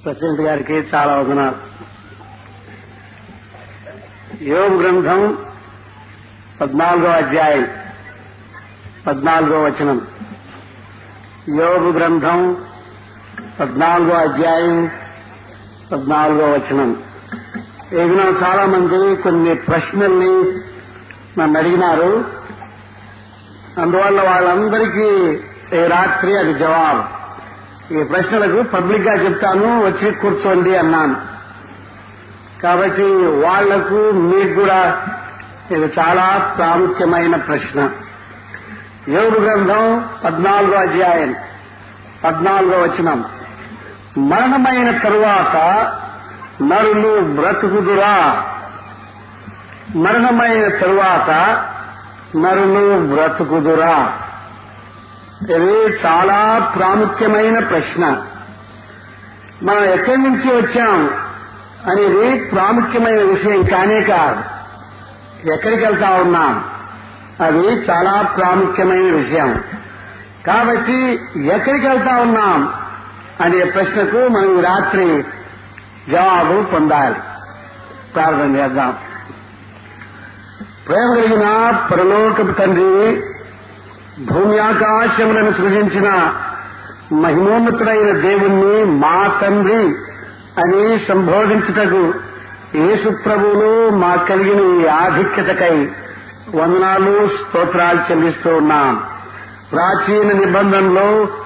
president గారికి చాలా వదనాలు యోగ గ్రంథం పద్నాలుగో అధ్యాయం పద్నాలుగో వచనం యోగ గ్రంథం పద్నాలుగో అధ్యాయం పద్నాలుగో వచనం ఏదైనా చాలా మంది కొన్ని ప్రశ్నల్ని నన్ను అడిగినారు అందువల్ల వాళ్ళందరికీ ఈ రాత్రి అది జవాబు ఈ ప్రశ్నలకు పబ్లిక్ గా చెప్తాను వచ్చి కూర్చోండి అన్నాను కాబట్టి వాళ్లకు మీకు కూడా ఇది చాలా ప్రాముఖ్యమైన ప్రశ్న యోగు గ్రంథం పద్నాలుగో అధ్యాయం పద్నాలుగో వచనం మరణమైన తరువాత నరులు బ్రతుకుదురా మరణమైన తరువాత నరులు బ్రతుకుదురా ఇది చాలా ప్రాముఖ్యమైన ప్రశ్న మనం ఎక్కడి నుంచి వచ్చాం అనేది ప్రాముఖ్యమైన విషయం కానే కాదు ఎక్కడికి వెళ్తా ఉన్నాం అది చాలా ప్రాముఖ్యమైన విషయం కాబట్టి ఎక్కడికి వెళ్తా ఉన్నాం అనే ప్రశ్నకు మనం ఈ రాత్రి జవాబు పొందాలి ప్రార్థన చేద్దాం ప్రేమ కలిగిన పరలోకపు తండ్రి భూమి ఆకాశములను సృజించిన మహిమోన్నతుడైన దేవుణ్ణి మా తండ్రి అని సంబోధించుటకు యేసు ప్రభువులు మా కలిగిన ఈ ఆధిక్యతకై వందనాలు స్తోత్రాలు చెల్లిస్తూ ఉన్నాం ప్రాచీన నిబంధనలో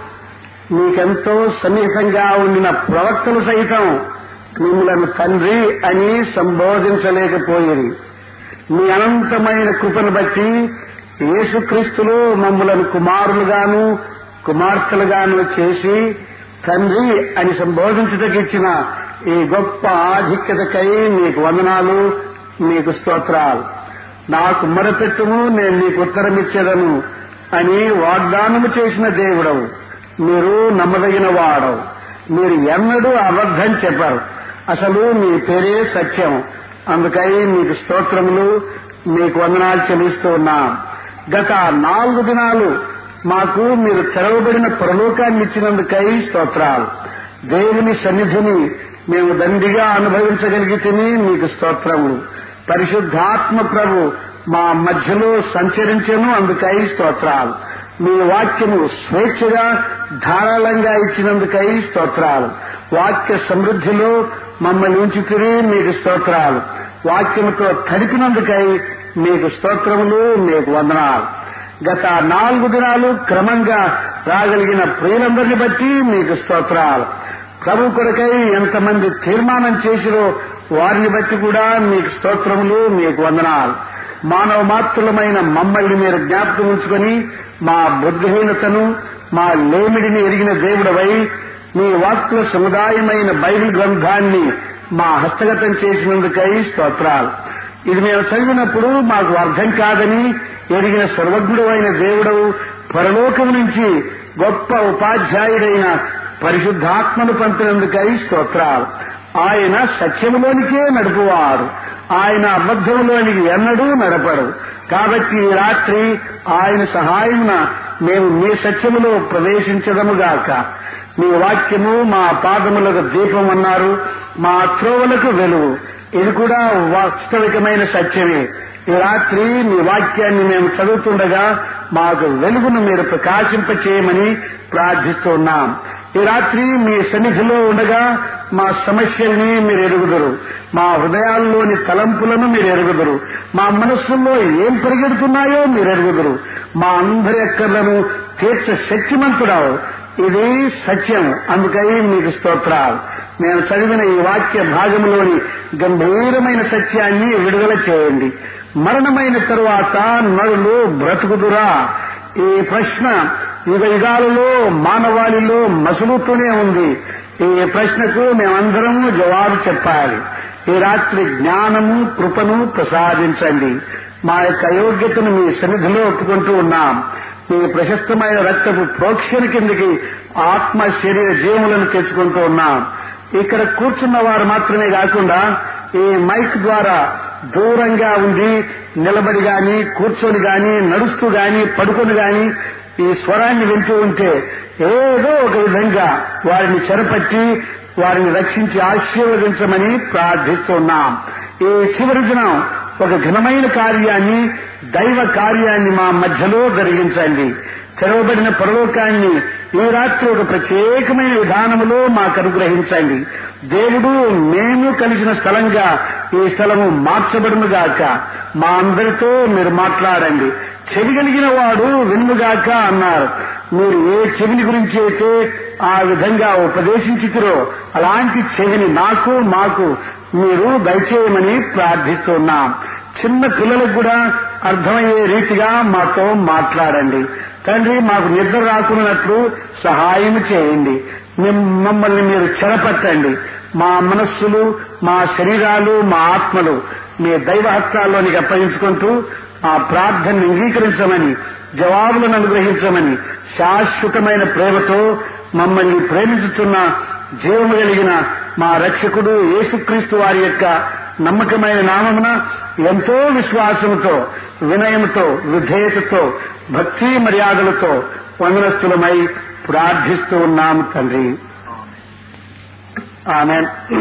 మీకెంతో సన్నిహితంగా ఉండిన ప్రవక్తలు సైతం మిమ్మలను తండ్రి అని సంబోధించలేకపోయేది మీ అనంతమైన కృపను బట్టి యేసుక్రీస్తులు మమ్మలను కుమారులుగాను కుమార్తెలుగాను చేసి తండ్రి అని సంబోధించుటకిచ్చిన ఈ గొప్ప ఆధిక్యతకై మీకు వందనాలు మీకు స్తోత్రాలు నాకు మొరపెట్టుము నేను నీకు ఉత్తరమిచ్చేదను అని వాగ్దానము చేసిన దేవుడవు మీరు నమ్మదగిన వాడవు మీరు ఎన్నడూ అబద్ధం చెప్పరు అసలు మీ పేరే సత్యం అందుకై మీకు స్తోత్రములు మీకు వందనాలు చెల్లిస్తూ ఉన్నాం గత నాలుగు దినాలు మాకు మీరు తెరవబడిన ప్రలోకాన్ని ఇచ్చినందుకై స్తోత్రాలు దేవుని సన్నిధిని మేము దండిగా అనుభవించగలిగితే మీకు స్తోత్రములు పరిశుద్ధాత్మ ప్రభు మా మధ్యలో సంచరించను అందుకై స్తోత్రాలు మీ వాక్యము స్వేచ్ఛగా ధారాళంగా ఇచ్చినందుకై స్తోత్రాలు వాక్య సమృద్ధిలో మమ్మల్ని ఉంచుతురి మీకు స్తోత్రాలు వాక్యముతో తడిపినందుకై మీకు స్తోత్రములు మీకు వందనాలు గత నాలుగు దినాలు క్రమంగా రాగలిగిన ప్రియులందరిని బట్టి మీకు స్తోత్రాలు ప్రభు కొరకై ఎంతమంది తీర్మానం చేసిరో వారిని బట్టి కూడా మీకు స్తోత్రములు మీకు వందనాలు మానవ మాత్రులమైన మమ్మల్ని మీరు జ్ఞాపకం ఉంచుకొని మా బుద్ధిహీనతను మా లేమిడిని ఎరిగిన దేవుడవై మీ వాక్కుల సముదాయమైన బైబిల్ గ్రంథాన్ని మా హస్తగతం చేసినందుకై స్తోత్రాలు ఇది మేము చదివినప్పుడు మాకు అర్థం కాదని ఎరిగిన సర్వజ్ఞుడు అయిన దేవుడవు పరలోకం నుంచి గొప్ప ఉపాధ్యాయుడైన పరిశుద్ధాత్మను పంపినందుకై స్తోత్రాలు ఆయన సత్యములోనికే నడుపువారు ఆయన అబద్ధములోనికి ఎన్నడూ నడపరు కాబట్టి ఈ రాత్రి ఆయన సహాయమున మేము మీ సత్యములో ప్రవేశించదముగాక మీ వాక్యము మా పాదములకు దీపం అన్నారు మా త్రోవలకు వెలుగు ఇది కూడా వాస్తవికమైన సత్యమే ఈ రాత్రి మీ వాక్యాన్ని మేము చదువుతుండగా మాకు వెలుగును మీరు ప్రకాశింపచేయమని ప్రార్థిస్తున్నాం ఈ రాత్రి మీ సన్నిధిలో ఉండగా మా సమస్యల్ని మీరు ఎరుగుదురు మా హృదయాల్లోని తలంపులను మీరు ఎరుగుదురు మా మనస్సుల్లో ఏం పరిగెడుతున్నాయో మీరు ఎరుగుదురు మా అందరి అక్కర్లను తీర్చ శక్తిమంతుడావు ఇది సత్యం అందుకై మీకు స్తోత్రాలు నేను చదివిన ఈ వాక్య భాగంలోని గంభీరమైన సత్యాన్ని విడుదల చేయండి మరణమైన తరువాత నరులు బ్రతుకుదురా ఈ ప్రశ్న యుగ యుగాలలో మానవాళిలో మసులుతూనే ఉంది ఈ ప్రశ్నకు మేమందరము జవాబు చెప్పాలి ఈ రాత్రి జ్ఞానము కృపను ప్రసాదించండి మా యొక్క అయోగ్యతను మీ సన్నిధిలో ఒప్పుకుంటూ ఉన్నాం మీ ప్రశస్తమైన రక్తపు ప్రోక్షణ కిందికి ఆత్మ శరీర జీవులను తెచ్చుకుంటూ ఉన్నాం ఇక్కడ కూర్చున్న వారు మాత్రమే కాకుండా ఈ మైక్ ద్వారా దూరంగా ఉండి నిలబడి గాని కూర్చొని గాని నడుస్తూ గాని పడుకొని గాని ఈ స్వరాన్ని వింటూ ఉంటే ఏదో ఒక విధంగా వారిని చెరపట్టి వారిని రక్షించి ఆశీర్వదించమని ప్రార్థిస్తున్నాం ఈ చివరి దినం ఒక ఘనమైన కార్యాన్ని దైవ కార్యాన్ని మా మధ్యలో జరిగించండి తెరవబడిన పరలోకాన్ని ఈ రాత్రి ఒక ప్రత్యేకమైన విధానములో మాకు అనుగ్రహించండి దేవుడు మేము కలిసిన స్థలంగా ఈ స్థలము మార్చబడునుగాక మా అందరితో మీరు మాట్లాడండి చెవి కలిగిన వాడు వినుగాక అన్నారు మీరు ఏ చెవిని గురించి అయితే ఆ విధంగా ఉపదేశించుతురో అలాంటి చెవిని నాకు మాకు మీరు దయచేయమని ప్రార్థిస్తున్నాం చిన్న పిల్లలకు కూడా అర్థమయ్యే రీతిగా మాతో మాట్లాడండి తండ్రి మాకు నిద్ర రాకున్నట్లు సహాయం చేయండి మమ్మల్ని మీరు చెరపట్టండి మా మనస్సులు మా శరీరాలు మా ఆత్మలు మీ దైవ హస్తాల్లోనికి అప్పగించుకుంటూ ఆ ప్రార్థనను అంగీకరించమని జవాబులను అనుగ్రహించమని శాశ్వతమైన ప్రేమతో మమ్మల్ని ప్రేమించుతున్న జీవము కలిగిన మా రక్షకుడు యేసుక్రీస్తు వారి యొక్క నమ్మకమైన నామమున ఎంతో విశ్వాసంతో వినయంతో విధేయతతో భక్తి మర్యాదలతో వందనస్థులమై ప్రార్థిస్తూ ఉన్నాము తండ్రి ఆమె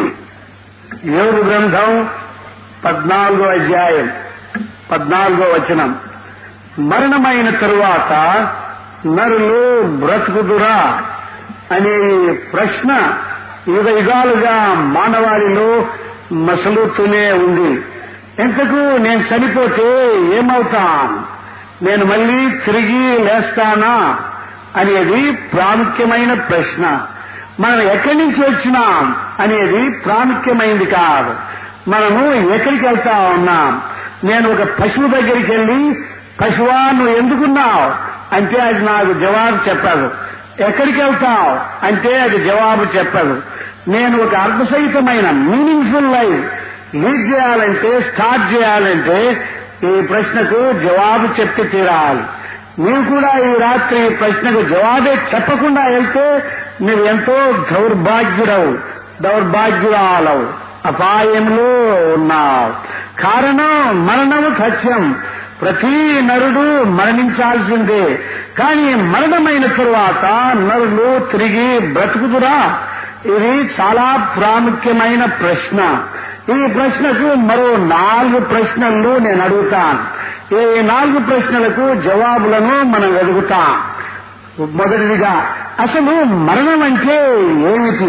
యోగు గ్రంథం పద్నాలుగో అధ్యాయం పద్నాలుగో వచనం మరణమైన తరువాత నరులు బ్రతుకుదురా అనే ప్రశ్న యుగ యుగాలుగా మానవాళిలో మసలుతూనే ఉంది ఎంతకు నేను చనిపోతే ఏమవుతాను నేను మళ్ళీ తిరిగి లేస్తానా అనేది ప్రాముఖ్యమైన ప్రశ్న మనం ఎక్కడి నుంచి వచ్చినాం అనేది ప్రాముఖ్యమైనది కాదు మనము ఎక్కడికి వెళ్తా ఉన్నాం నేను ఒక పశువు దగ్గరికి వెళ్ళి పశువా నువ్వు ఎందుకున్నావు అంటే అది నాకు జవాబు చెప్పదు ఎక్కడికి వెళ్తావు అంటే అది జవాబు చెప్పదు నేను ఒక అర్థసహితమైన మీనింగ్ఫుల్ లైఫ్ లీడ్ చేయాలంటే స్టార్ట్ చేయాలంటే ఈ ప్రశ్నకు జవాబు చెప్పి తీరాలి నీవు కూడా ఈ రాత్రి ఈ ప్రశ్నకు జవాబే చెప్పకుండా వెళ్తే నువ్వు ఎంతో దౌర్భాగ్యుడవు దౌర్భాగ్యురాలవు అపాయంలో ఉన్నావు కారణం మరణము సత్యం ప్రతి నరుడు మరణించాల్సిందే కానీ మరణమైన తరువాత నరులు తిరిగి బ్రతుకుదురా ఇది చాలా ప్రాముఖ్యమైన ప్రశ్న ఈ ప్రశ్నకు మరో నాలుగు ప్రశ్నలు నేను అడుగుతాను ఈ నాలుగు ప్రశ్నలకు జవాబులను మనం వెతుకుతాం మొదటిదిగా అసలు మరణం అంటే ఏమిటి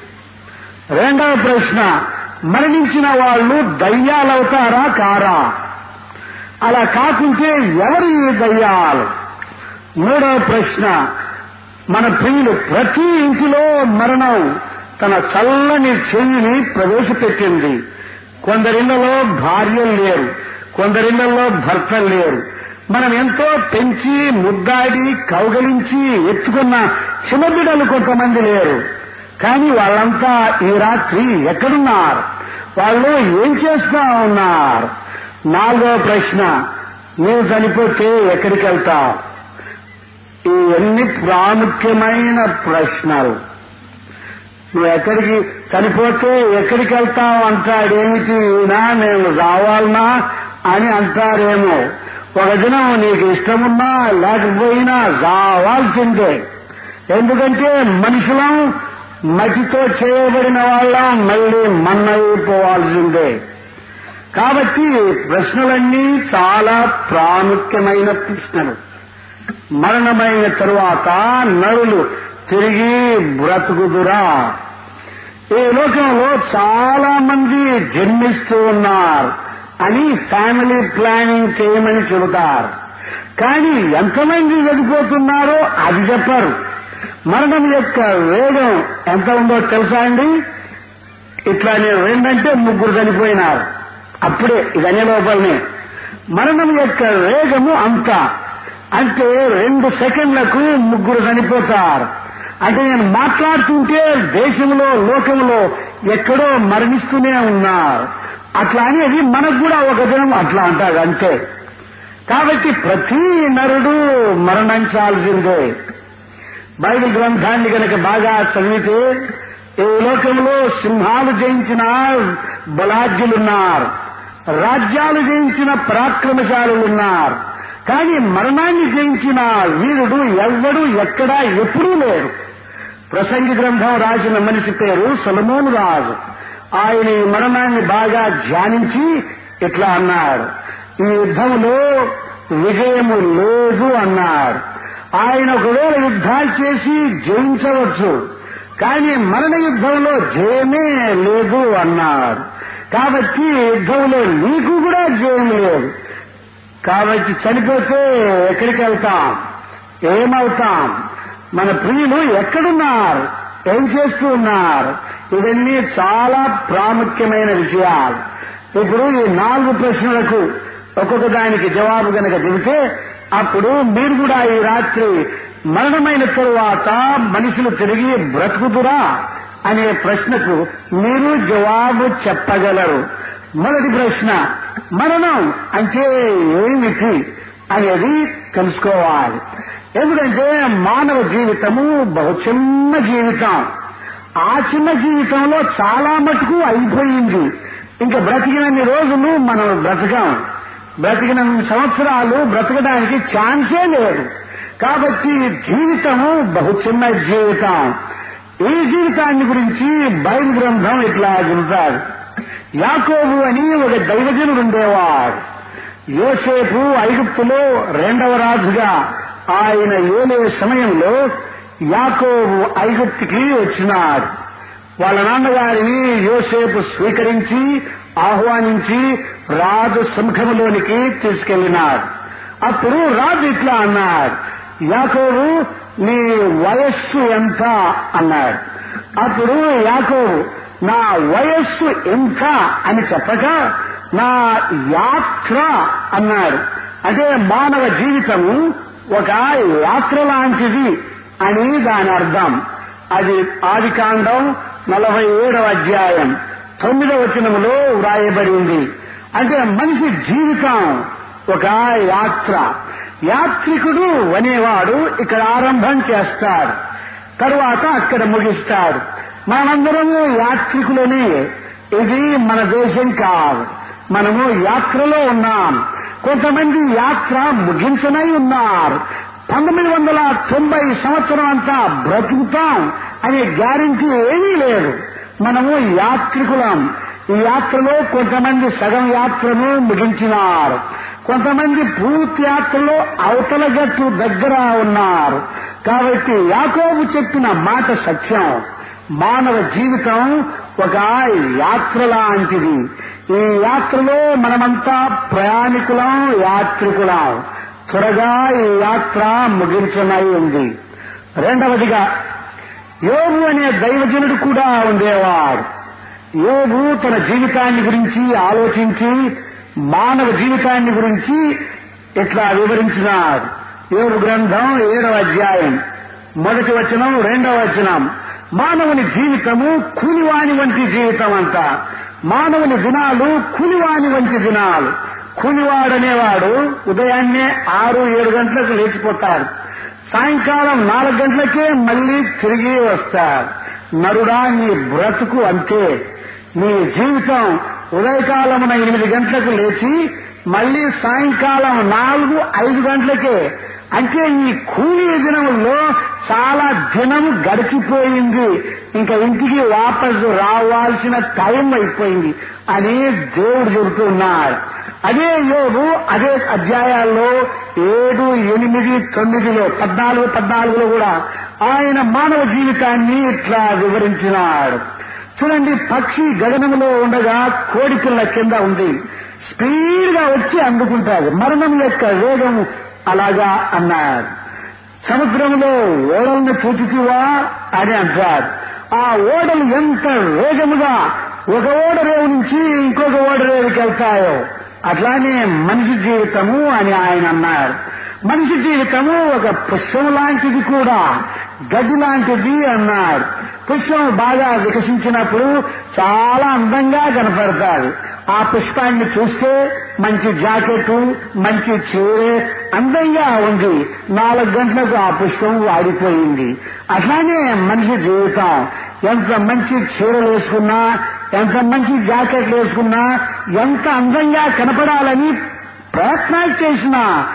రెండవ ప్రశ్న మరణించిన వాళ్ళు దయ్యాలవుతారా కారా అలా కాకుంటే ఎవరు ఈ దయ్యాలు మూడవ ప్రశ్న మన ప్రియులు ప్రతి ఇంటిలో మరణం తన చల్లని చెయ్యిని ప్రవేశపెట్టింది కొందరిళ్లలో భార్యలు లేరు కొందరిళ్లలో భర్తలు లేరు మనం ఎంతో పెంచి ముద్దాడి కౌగలించి ఎత్తుకున్న చిన్నబిడ్డలు కొంతమంది లేరు కానీ వాళ్ళంతా ఈ రాత్రి ఎక్కడున్నారు వాళ్ళు ఏం చేస్తా ఉన్నారు నాలుగో ప్రశ్న నీవు చనిపోతే ఎక్కడికి వెళ్తావు ఇవన్నీ ప్రాముఖ్యమైన ప్రశ్నలు నువ్వు ఎక్కడికి చనిపోతే ఎక్కడికి వెళ్తావు అంటాడేమిటి ఈయన నేను రావాలనా అని అంటారేమో ఒక దినం నీకు ఇష్టమున్నా లేకపోయినా రావాల్సిందే ఎందుకంటే మనుషులం మట్టితో చేయబడిన వాళ్ళం మళ్ళీ మన్నైపోవాల్సిందే కాబట్టి ప్రశ్నలన్నీ చాలా ప్రాముఖ్యమైన ప్రశ్నలు మరణమైన తరువాత నరులు తిరిగి బ్రతుకుదురా ఈ లోకంలో చాలా మంది జన్మిస్తూ ఉన్నారు అని ఫ్యామిలీ ప్లానింగ్ చేయమని చెబుతారు కానీ ఎంతమంది చనిపోతున్నారో అది చెప్పరు మరణం యొక్క వేగం ఎంత ఉందో తెలుసా అండి ఇట్లా నేను రెండంటే ముగ్గురు చనిపోయినారు అప్పుడే ఇదనే లోపలనే మరణం యొక్క వేగము అంత అంటే రెండు సెకండ్లకు ముగ్గురు చనిపోతారు అంటే నేను మాట్లాడుతుంటే దేశంలో లోకంలో ఎక్కడో మరణిస్తూనే ఉన్నారు అట్లా అనేది మనకు కూడా ఒక దినం అట్లా అంటారు అంతే కాబట్టి ప్రతి నరుడు మరణించాల్సిందే బైబిల్ గ్రంథాన్ని కనుక బాగా చదివితే ఈ లోకంలో సింహాలు జయించిన బలాఢ్యులున్నారు రాజ్యాలు జయించిన పరాక్రమశాలులున్నారు కానీ మరణాన్ని జయించిన వీరుడు ఎవ్వడు ఎక్కడా ఎప్పుడూ లేరు ప్రసంగి గ్రంథం రాసిన మనిషి పేరు సొలమోను రాజు ఆయన ఈ మరణాన్ని బాగా ధ్యానించి ఇట్లా అన్నాడు ఈ యుద్ధంలో విజయము లేదు అన్నాడు ఆయన ఒకవేళ యుద్ధాలు చేసి జయించవచ్చు కానీ మరణ యుద్ధంలో జయమే లేదు అన్నాడు కాబట్టి యుద్ధంలో నీకు కూడా జయం లేదు కాబట్టి చనిపోతే ఎక్కడికి వెళ్తాం ఏమవుతాం మన ప్రియులు ఎక్కడున్నారు ఏం చేస్తూ ఉన్నారు ఇవన్నీ చాలా ప్రాముఖ్యమైన విషయాలు ఇప్పుడు ఈ నాలుగు ప్రశ్నలకు ఒక్కొక్క దానికి జవాబు గనక చెబితే అప్పుడు మీరు కూడా ఈ రాత్రి మరణమైన తరువాత మనుషులు తిరిగి బ్రతుకుతురా అనే ప్రశ్నకు మీరు జవాబు చెప్పగలరు మొదటి ప్రశ్న మరణం అంటే ఏమిటి అనేది తెలుసుకోవాలి ఎందుకంటే మానవ జీవితము బహు చిన్న జీవితం ఆ చిన్న జీవితంలో చాలా మటుకు అయిపోయింది ఇంకా బ్రతికినన్ని రోజులు మనం బ్రతకం బ్రతికిన సంవత్సరాలు బ్రతకడానికి ఛాన్సే లేదు కాబట్టి జీవితము బహు చిన్న జీవితం ఈ జీవితాన్ని గురించి బైబిల్ గ్రంథం ఇట్లా చెబుతారు యాకోబు అని ఒక దైవజనుడు ఉండేవాడు యోసేపు ఐగుప్తులో రెండవ రాజుగా ఆయన ఏలే సమయంలో యాకోబు ఐగుప్తికి వచ్చినాడు వాళ్ళ నాన్నగారిని యోసేపు స్వీకరించి ఆహ్వానించి రాజు సముఖంలోనికి తీసుకెళ్లినాడు అప్పుడు రాజు ఇట్లా అన్నాడు యాకోబు నీ వయస్సు ఎంత అన్నాడు అప్పుడు యాకోబు నా వయస్సు ఎంత అని చెప్పక నా యాత్ర అన్నాడు అంటే మానవ జీవితము ఒక యాత్ర లాంటిది అని దాని అర్థం అది ఆది కాండం నలభై ఏడవ అధ్యాయం తొమ్మిదవ వచనములో వ్రాయబడింది అంటే మనిషి జీవితం ఒక యాత్ర యాత్రికుడు అనేవాడు ఇక్కడ ఆరంభం చేస్తాడు తరువాత అక్కడ ముగిస్తాడు మనందరము యాత్రికులనే ఇది మన దేశం కాదు మనము యాత్రలో ఉన్నాం కొంతమంది యాత్ర ముగించనై ఉన్నారు పంతొమ్మిది వందల తొంభై సంవత్సరం అంతా బ్రతుకుతాం అనే గ్యారంటీ ఏమీ లేదు మనము యాత్రికులం ఈ యాత్రలో కొంతమంది సగం యాత్రను ముగించినారు కొంతమంది పూర్తి యాత్రలో అవతల గట్టు దగ్గర ఉన్నారు కాబట్టి యాకోబు చెప్పిన మాట సత్యం మానవ జీవితం ఒక యాత్ర లాంటిది ఈ యాత్రలో మనమంతా ప్రయాణికులం యాత్రికులం త్వరగా ఈ యాత్ర ముగించనై ఉంది రెండవదిగా యోగు అనే దైవజనుడు కూడా ఉండేవాడు యోగు తన జీవితాన్ని గురించి ఆలోచించి మానవ జీవితాన్ని గురించి ఇట్లా వివరించినాడు యోగు గ్రంథం ఏడవ అధ్యాయం మొదటి వచనం రెండవ వచనం మానవుని జీవితము కూలివాని వంటి జీవితం అంట మానవుని దినాలు కూలివాని వంటి దినాలు కూలివాడనేవాడు ఉదయాన్నే ఆరు ఏడు గంటలకు లేచిపోతాడు సాయంకాలం నాలుగు గంటలకే మళ్ళీ తిరిగి వస్తాడు నరుడా నీ బ్రతుకు అంతే నీ జీవితం ఉదయకాలమున ఎనిమిది గంటలకు లేచి మళ్ళీ సాయంకాలం నాలుగు ఐదు గంటలకే అంటే ఈ కూలీ దినముల్లో చాలా దినం గడిచిపోయింది ఇంకా ఇంటికి వాపసు రావాల్సిన టైం అయిపోయింది అని దేవుడు చెబుతున్నాడు అదే యోగు అదే అధ్యాయాల్లో ఏడు ఎనిమిది తొమ్మిదిలో పద్నాలుగు పద్నాలుగులో కూడా ఆయన మానవ జీవితాన్ని ఇట్లా వివరించినాడు చూడండి పక్షి గగనంలో ఉండగా కోడిపిల్ల కింద ఉంది స్పీడ్ గా వచ్చి అందుకుంటాడు మరణం యొక్క వేగం అలాగా అన్నాడు సముద్రంలో ఓడలను చూచితివా అని అంటారు ఆ ఓడలు ఎంత వేగముగా ఒక ఓడరేవు నుంచి ఇంకొక ఓడరేవుకి వెళ్తాయో అట్లానే మనిషి జీవితము అని ఆయన అన్నారు మనిషి జీవితము ఒక పుష్పం లాంటిది కూడా గడ్డి లాంటిది అన్నారు పుష్పం బాగా వికసించినప్పుడు చాలా అందంగా కనపడతాడు ఆ పుష్పాన్ని చూస్తే మంచి జాకెట్ మంచి చీర అందంగా ఉంది నాలుగు గంటలకు ఆ పుష్పం వాడిపోయింది అట్లానే మనిషి జీవితం ఎంత మంచి చీరలు వేసుకున్నా ఎంత మంచి జాకెట్లు వేసుకున్నా ఎంత అందంగా కనపడాలని ప్రయత్నాలు చేసినా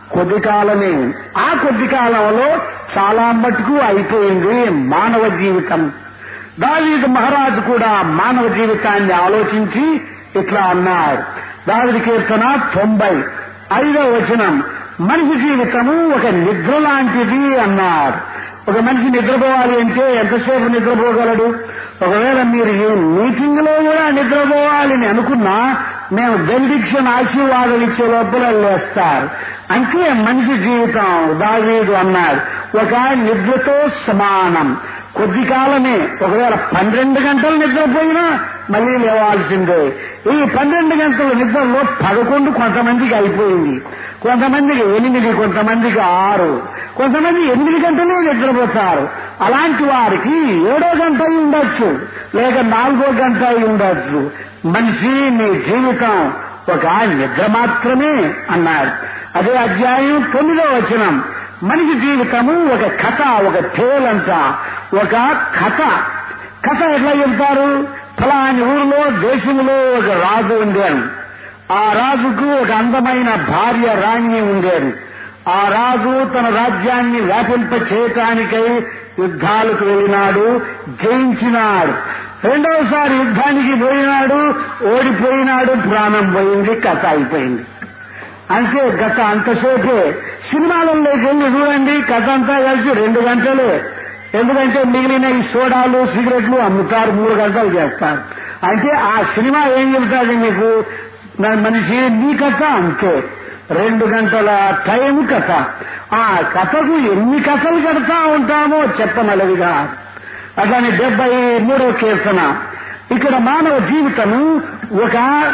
కొద్ది కాలమే ఆ కొద్ది కాలంలో చాలా మటుకు అయిపోయింది మానవ జీవితం దావీదు మహారాజు కూడా మానవ జీవితాన్ని ఆలోచించి ఇట్లా అన్నాడు దావిది కీర్తన తొంభై ఐదవ వచనం మనిషి జీవితము ఒక నిద్ర లాంటిది అన్నారు ఒక మనిషి నిద్రపోవాలి అంటే ఎంతసేపు నిద్రపోగలడు ఒకవేళ మీరు ఈ మీటింగ్ లో కూడా నిద్రపోవాలని అనుకున్నా మేము బెనిడిక్షన్ ఆశీర్వాదం ఇచ్చే లోపల లేస్తారు అంటే మనిషి జీవితం దావీదు అన్నాడు ఒక నిద్రతో సమానం కొద్ది కాలమే ఒకవేళ పన్నెండు గంటలు నిద్రపోయినా మళ్ళీ లేవాల్సిందే ఈ పన్నెండు గంటల నిద్రలో పదకొండు కొంతమందికి అయిపోయింది కొంతమందికి ఎనిమిది కొంతమందికి ఆరు కొంతమంది ఎనిమిది గంటలే నిద్రపోతారు అలాంటి వారికి ఏడో గంట అయి ఉండొచ్చు లేక నాలుగో గంట అయి ఉండొచ్చు మనిషి నీ జీవితం ఒక నిద్ర మాత్రమే అన్నాడు అదే అధ్యాయం తొమ్మిదో వచనం మనిషి జీవితము ఒక కథ ఒక టేల్ ఒక కథ కథ ఎట్లా చెప్తారు ఫలాని ఊరిలో దేశంలో ఒక రాజు ఉండేను ఆ రాజుకు ఒక అందమైన భార్య రాణి ఉండేది ఆ రాజు తన రాజ్యాన్ని వ్యాపింప చేయటానికై యుద్ధాలకు వెళ్ళినాడు జయించినాడు రెండవసారి యుద్ధానికి పోయినాడు ఓడిపోయినాడు ప్రాణం పోయింది కథ అయిపోయింది అంటే గత అంతసేపే సినిమాలలోకి వెళ్ళి చూడండి కథ అంతా కలిసి రెండు గంటలే ఎందుకంటే మిగిలిన ఈ సోడాలు సిగరెట్లు అమ్ముతారు మూడు గంటలు చేస్తారు అంటే ఆ సినిమా ఏం చెబుతాది మీకు నా మనిషి నీ కథ అంతే రెండు గంటల టైం కథ ఆ కథకు ఎన్ని కథలు కడతా ఉంటామో చెప్పనలవిగా అట్లానే డెబ్బై మూడో కీర్తన ఇక్కడ మానవ జీవితము ఒక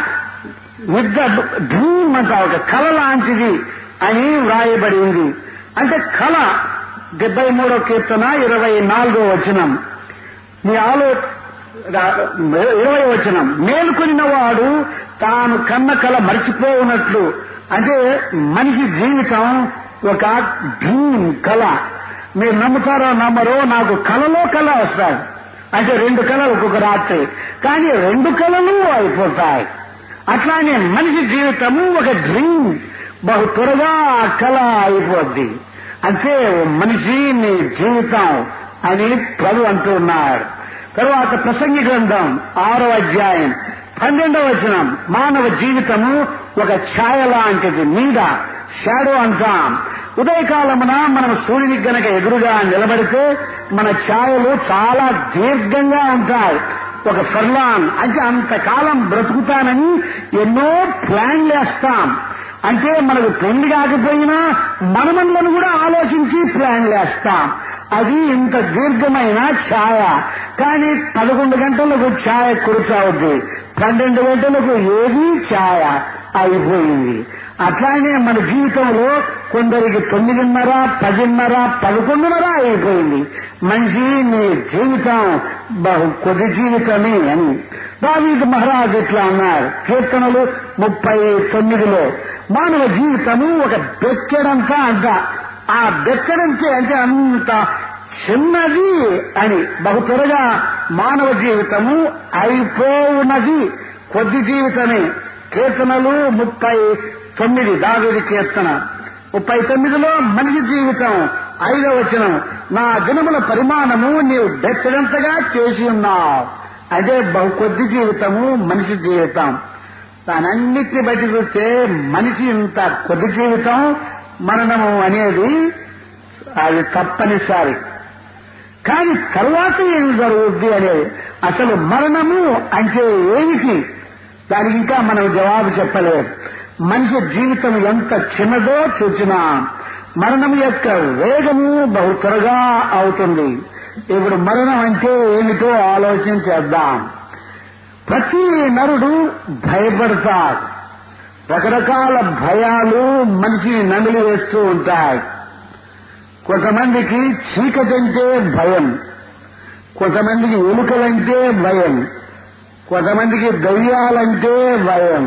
యుద్ధ డ్రీమ్ అంట ఒక కళ లాంటిది అని వ్రాయబడి ఉంది అంటే కళ డెబ్బై మూడో కీర్తన ఇరవై నాలుగో వచనం మీ ఆలో ఇరవై వచనం మేలుకొనిన వాడు తాను కన్న కళ మర్చిపోవునట్లు అంటే మనిషి జీవితం ఒక డ్రీమ్ కళ మీరు నమ్ముతారో నమ్మరో నాకు కళలో కళ వస్తాయి అంటే రెండు కళలు ఒక్కొక్క రాత్రి కానీ రెండు కళలు అయిపోతాయి అట్లానే మనిషి జీవితము ఒక డ్రీమ్ బహు త్వరగా ఆ కళ అయిపోద్ది అంటే మనిషి నీ జీవితం అని ప్రభు అంటున్నాడు తరువాత ప్రసంగి గ్రంథం ఆరో అధ్యాయం పన్నెండవ వచనం మానవ జీవితము ఒక ఛాయ లాంటిది మీద షాడో అంటాం ఉదయకాలమున మనం సూర్యునికి గనక ఎదురుగా నిలబడితే మన ఛాయలు చాలా దీర్ఘంగా ఉంటాయి ఒక ఫర్లాన్ అంటే అంతకాలం బ్రతుకుతానని ఎన్నో ప్లాన్లు వేస్తాం అంటే మనకు పెళ్లి కాకపోయినా మనమన్లను కూడా ఆలోచించి ప్లాన్లు వేస్తాం అది ఇంత దీర్ఘమైన ఛాయ కానీ పదకొండు గంటలకు ఛాయ కురుచావుద్ది పన్నెండు గంటలకు ఏది ఛాయ అయిపోయింది అట్లానే మన జీవితంలో కొందరికి తొమ్మిదిన్నర పదిన్నర పదకొండున్నర అయిపోయింది మనిషి నీ జీవితం బహు కొద్ది జీవితమే అని దావీద్ మహారాజ్ ఇట్లా అన్నారు కీర్తనలు ముప్పై తొమ్మిదిలో మానవ జీవితము ఒక బెక్కెడంతా అంట ఆ బెక్కడంతే అంటే అంత చిన్నది అని బహు త్వరగా మానవ జీవితము అయిపోవున్నది కొద్ది జీవితమే కీర్తనలు ముప్పై తొమ్మిది దావిది కీర్తన ముప్పై తొమ్మిదిలో మనిషి జీవితం ఐదవ వచనం నా దినముల పరిమాణము నీవు బెత్తడంతగా చేసి ఉన్నావు అదే బహు కొద్ది జీవితము మనిషి జీవితం దానన్నిటిని బట్టి చూస్తే మనిషి ఇంత కొద్ది జీవితం మరణము అనేది అది తప్పనిసరి కానీ తర్వాత ఏం జరుగుద్ది అనేది అసలు మరణము అంటే ఏమిటి దానికి ఇంకా మనం జవాబు చెప్పలేదు మనిషి జీవితం ఎంత చిన్నదో చూసినా మరణం యొక్క వేగము బహు త్వరగా అవుతుంది ఇప్పుడు మరణం అంటే ఏమిటో ఆలోచన చేద్దాం ప్రతి నరుడు భయపడతాడు రకరకాల భయాలు మనిషిని నమిలి వేస్తూ ఉంటాయి కొంతమందికి చీకటంటే భయం కొంతమందికి ఎలుకలంటే భయం కొంతమందికి దయ్యాలంటే భయం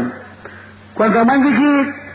కొంతమందికి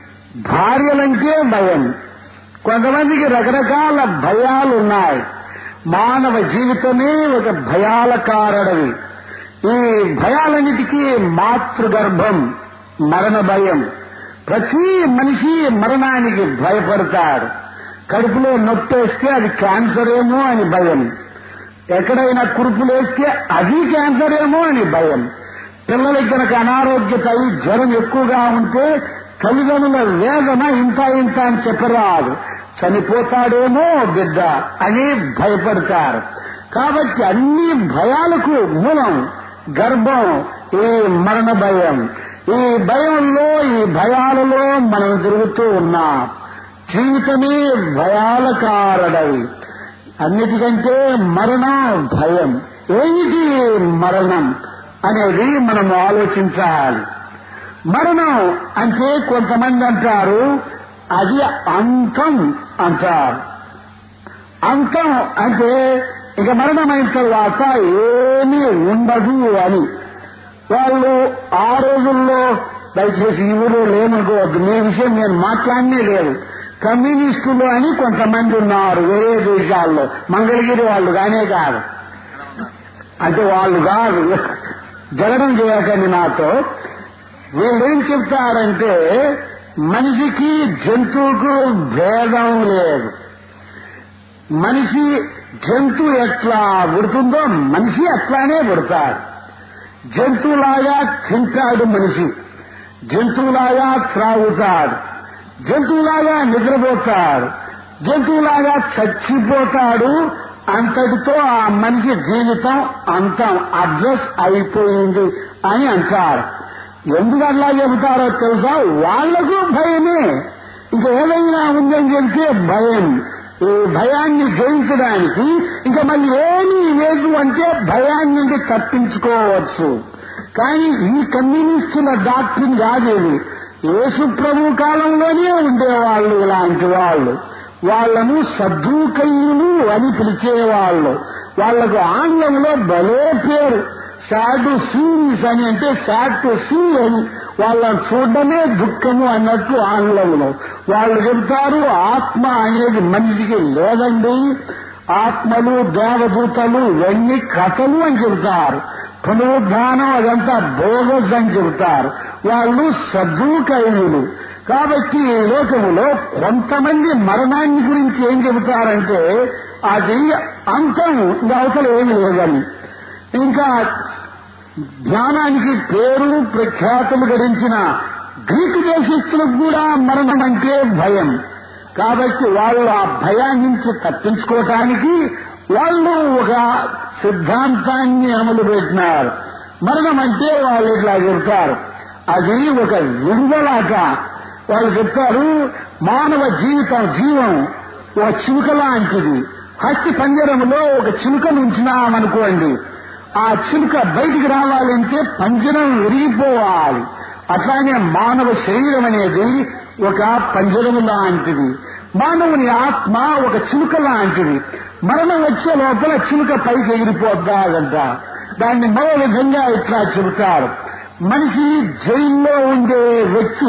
భార్యలంటే భయం కొంతమందికి రకరకాల భయాలు ఉన్నాయి మానవ జీవితమే ఒక భయాల కారణవి ఈ భయాలన్నిటికీ మాతృగర్భం మరణ భయం ప్రతి మనిషి మరణానికి భయపడతాడు కడుపులో నొప్పి వేస్తే అది క్యాన్సర్ ఏమో అని భయం ఎక్కడైనా కురుపులేస్తే అది క్యాన్సర్ ఏమో అని భయం పిల్లలకి కనుక అనారోగ్యత అయి జ్వరం ఎక్కువగా ఉంటే తల్లిదండ్రుల వేదన ఇంత ఇంత అని చెప్పరాదు చనిపోతాడేమో బిడ్డ అని భయపడతారు కాబట్టి అన్ని భయాలకు మూలం గర్భం ఈ మరణ భయం ఈ భయంలో ఈ భయాలలో మనం తిరుగుతూ ఉన్నాం జీవితమే భయాల కారడవి అన్నిటికంటే మరణం భయం ఏమిటి మరణం అనేది మనం ఆలోచించాలి మరణం అంటే కొంతమంది అంటారు అది అంతం అంటారు అంతం అంటే ఇక మరణమైన తర్వాత ఏమీ ఉండదు అని వాళ్ళు ఆ రోజుల్లో దయచేసి ఈ ఊరు లేమనుకోవద్దు మీ విషయం నేను మాట్లాడనే లేదు కమ్యూనిస్టులు అని కొంతమంది ఉన్నారు వేరే దేశాల్లో మంగళగిరి వాళ్ళు కానే కాదు అంటే వాళ్ళు కాదు జగడం చేయకండి నాతో వీళ్ళేం చెప్తారంటే మనిషికి జంతువుకు భేదం లేదు మనిషి జంతువు ఎట్లా పుడుతుందో మనిషి అట్లానే పుడతాడు జంతువులాగా తింటాడు మనిషి జంతువులాగా త్రాగుతాడు జంతువులాగా నిద్రపోతాడు జంతువులాగా చచ్చిపోతాడు అంతటితో ఆ మనిషి జీవితం అంతం అడ్జస్ట్ అయిపోయింది అని అంటారు ఎందుకు అట్లా చెబుతారో తెలుసా వాళ్లకు భయమే ఇంకా ఏదైనా ఉందని చెబితే భయం ఈ భయాన్ని జయించడానికి ఇంకా మళ్ళీ ఏమీ లేదు అంటే భయాన్ని నుండి తప్పించుకోవచ్చు కానీ ఈ కమ్యూనిస్టుల డాక్టరీన్ కాదేది యేసు ప్రభు కాలంలోనే ఉండేవాళ్ళు ఇలాంటి వాళ్ళు వాళ్లను సద్దుకయ్యులు అని పిలిచేవాళ్ళు వాళ్లకు ఆంగ్లంలో భలే పేరు సాడ్ సీరీస్ అని అంటే సాడ్ టు సీ అని వాళ్ళని చూడడమే దుఃఖము అన్నట్టు ఆంగ్లంలో వాళ్ళు చెబుతారు ఆత్మ అనేది మనిషికి లేదండి ఆత్మలు దేవదూతలు ఇవన్నీ కథలు అని చెబుతారు పునరుద్ధానం అదంతా బోగస్ అని చెబుతారు వాళ్ళు సద్దుకైనులు కాబట్టి ఈ లోకములో కొంతమంది మరణాన్ని గురించి ఏం చెబుతారంటే అది అంతం ఇంకా అవసరం ఏమి లేదని ఇంకా జ్ఞానానికి పేరు ప్రఖ్యాతులు గడించిన గ్రీకు దేశస్తులకు కూడా మరణం అంటే భయం కాబట్టి వాళ్ళు ఆ భయాన్ని నుంచి తప్పించుకోవటానికి వాళ్ళు ఒక సిద్ధాంతాన్ని అమలు పెట్టినారు మరణం అంటే వాళ్ళు ఇట్లా చెప్తారు అది ఒక విడుదలాట వాళ్ళు చెప్తారు మానవ జీవితం జీవం ఒక చిలుక లాంటిది హస్తి పంజరంలో ఒక చిలుకను ఉంచినామనుకోండి ఆ చిలుక బయటికి రావాలంటే పంజరం విరిగిపోవాలి అట్లానే మానవ శరీరం అనేది ఒక పంజరము లాంటిది మానవుని ఆత్మ ఒక చిలుక లాంటిది మరణం వచ్చే లోపల చిలుక పైకి ఎగిరిపోద్దాదంట దాన్ని మరో విధంగా ఇట్లా చెబుతారు మనిషి జైల్లో ఉండే వ్యక్తి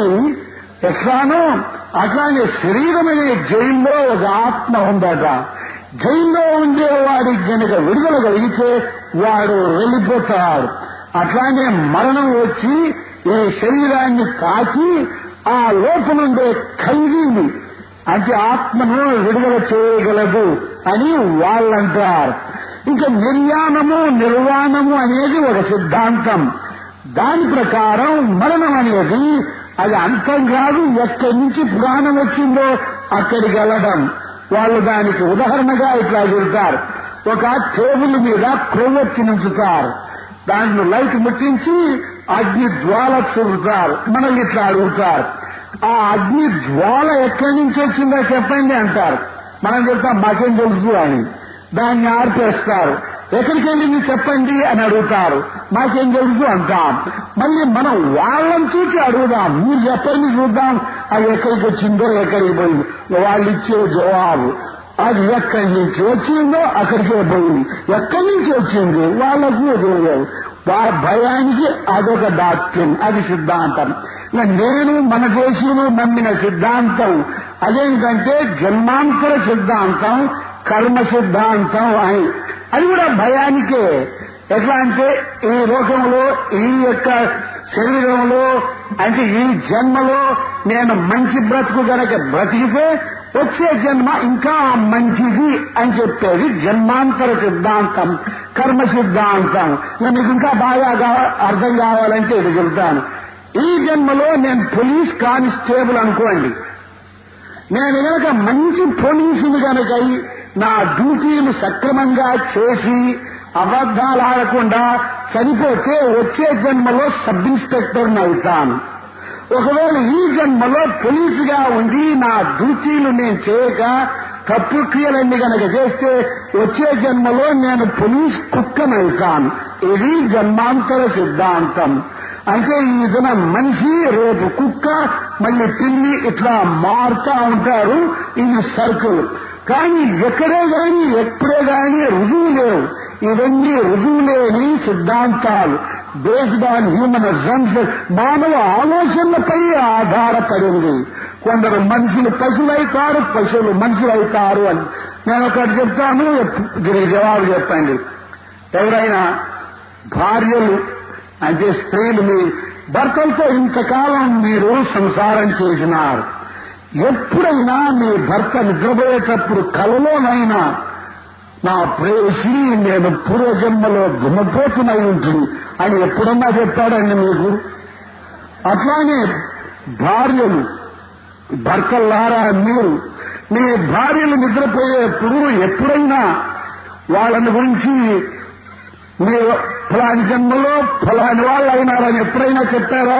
ఎట్లానో అట్లానే శరీరం అనే జైల్లో ఒక ఆత్మ ఉందట జైల్లో ఉండే వాడికి గనుక విడుదల కలిగితే వాడు వెళ్ళిపోతాడు అట్లానే మరణం వచ్చి ఈ శరీరాన్ని తాకి ఆ లోపలుండే ఖైదీని అంటే ఆత్మను విడుదల చేయగలదు అని వాళ్ళంటారు ఇంకా నిర్యాణము నిర్వాణము అనేది ఒక సిద్ధాంతం దాని ప్రకారం మరణం అనేది అది అంతం కాదు ఎక్కడి నుంచి పురాణం వచ్చిందో అక్కడికి వెళ్ళడం వాళ్ళు దానికి ఉదాహరణగా ఇట్లా చెబుతారు ఒక టేబుల్ మీద క్రొవ్వొత్తి నుంచుతారు దాంట్లో లైట్ ముట్టించి అగ్ని జ్వాల చూపుతారు మనల్ని ఇట్లా అడుగుతారు ఆ అగ్ని జ్వాల ఎక్కడి నుంచి వచ్చిందో చెప్పండి అంటారు మనం చెప్తాం మాకేం తెలుసు అని దాన్ని ఆర్పేస్తారు ఎక్కడికి వెళ్ళింది చెప్పండి అని అడుగుతారు మాకేం తెలుసు అంటాం మళ్ళీ మనం వాళ్ళని చూసి అడుగుదాం మీరు చెప్పండి చూద్దాం అది ఎక్కడికి వచ్చిందో ఎక్కడికి పోయింది వాళ్ళు ఇచ్చే జవాబు అది ఎక్కడి నుంచి వచ్చిందో అక్కడికే పోయింది ఎక్కడి నుంచి వచ్చింది వాళ్ళకు తెలియదు వాళ్ళ భయానికి అదొక డాక్టర్ అది సిద్ధాంతం నేను మన దేశంలో నమ్మిన సిద్ధాంతం అదేంటంటే జన్మాంతర సిద్ధాంతం కర్మ సిద్ధాంతం అని అది కూడా భయానికే ఎట్లా అంటే ఈ లోకంలో ఈ యొక్క శరీరంలో అంటే ఈ జన్మలో నేను మంచి బ్రతుకు గనక బ్రతికితే వచ్చే జన్మ ఇంకా మంచిది అని చెప్పేది జన్మాంతర సిద్ధాంతం కర్మ సిద్ధాంతం ఇక మీకు ఇంకా బాగా గా- అర్థం కావాలంటే ఇది చెప్తాను ఈ జన్మలో నేను పోలీస్ కానిస్టేబుల్ అనుకోండి నేను గనక మంచి పోలీసులు గనక అయి నా డ్యూటీలు సక్రమంగా చేసి అబద్ధాలు ఆడకుండా చనిపోతే వచ్చే జన్మలో సబ్ ఇన్స్పెక్టర్ అవుతాను ఒకవేళ ఈ జన్మలో పోలీసుగా ఉండి నా డ్యూటీలు నేను చేయక తప్పు క్రియలన్నీ గనక చేస్తే వచ్చే జన్మలో నేను పోలీస్ కుక్కనవుతాను ఇది జన్మాంతర సిద్ధాంతం అంటే ఈ దినం మనిషి రేపు కుక్క మళ్ళీ పిల్లి ఇట్లా మారుతా ఉంటారు ఇది సర్కిల్ కానీ ఎక్కడే గాని ఎప్పుడే గాని రుజువు లేవు ఇవన్నీ రుజువు లేని సిద్ధాంతాలు బేస్డ్ ఆన్ హ్యూమన్ అజంప్స్ మానవ ఆలోచనలపై ఆధారపడింది కొందరు మనుషులు పశువులైతారు పశువులు మనుషులైతారు అని నేను ఒకటి చెప్తాను దీనికి జవాబు చెప్పండి ఎవరైనా భార్యలు అంటే స్త్రీలు మీ భర్తలతో ఇంతకాలం మీరు సంసారం చేసినారు ఎప్పుడైనా మీ భర్త నిద్రపోయేటప్పుడు కలలోనైనా నా ప్రేసి నేను పూర్వజన్మలో దున్నపోతున్నై ఉంటుంది అని ఎప్పుడన్నా చెప్పాడండి మీకు అట్లానే భార్యలు భర్తలారా మీరు మీ భార్యలు నిద్రపోయేప్పుడు ఎప్పుడైనా వాళ్ళని గురించి మీరు ఫలాని జన్మలో ఫలాని వాళ్ళు అయినారని ఎప్పుడైనా చెప్పారా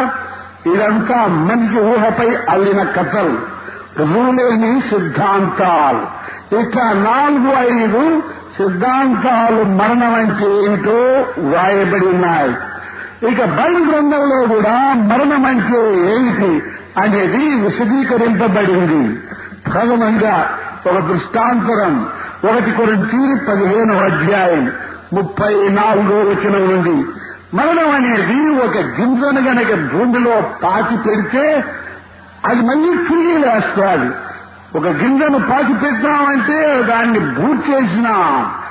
ఇదంతా మనిషి ఊహపై అల్లిన కథలు రుజువులేని సిద్ధాంతాలు ఇక నాలుగు ఐదు సిద్ధాంతాలు మరణం అంటే ఏమిటో వ్రాయబడి ఉన్నాయి ఇక బైబిల్ గ్రంథంలో కూడా మరణం అంటే ఏమిటి అనేది విశదీకరింపబడింది ప్రథమంగా ఒక దృష్టాంతరం ఒకటి కొరింటి పదిహేను అధ్యాయం ముప్పై నాలుగో వచనం నుండి మరణం అనేది ఒక గింజను గనక భూమిలో పాతి పెడితే అది మళ్ళీ తిరిగి లేస్తుంది ఒక గింజను పాతి పెట్టినామంటే దాన్ని బూట్ చేసినాం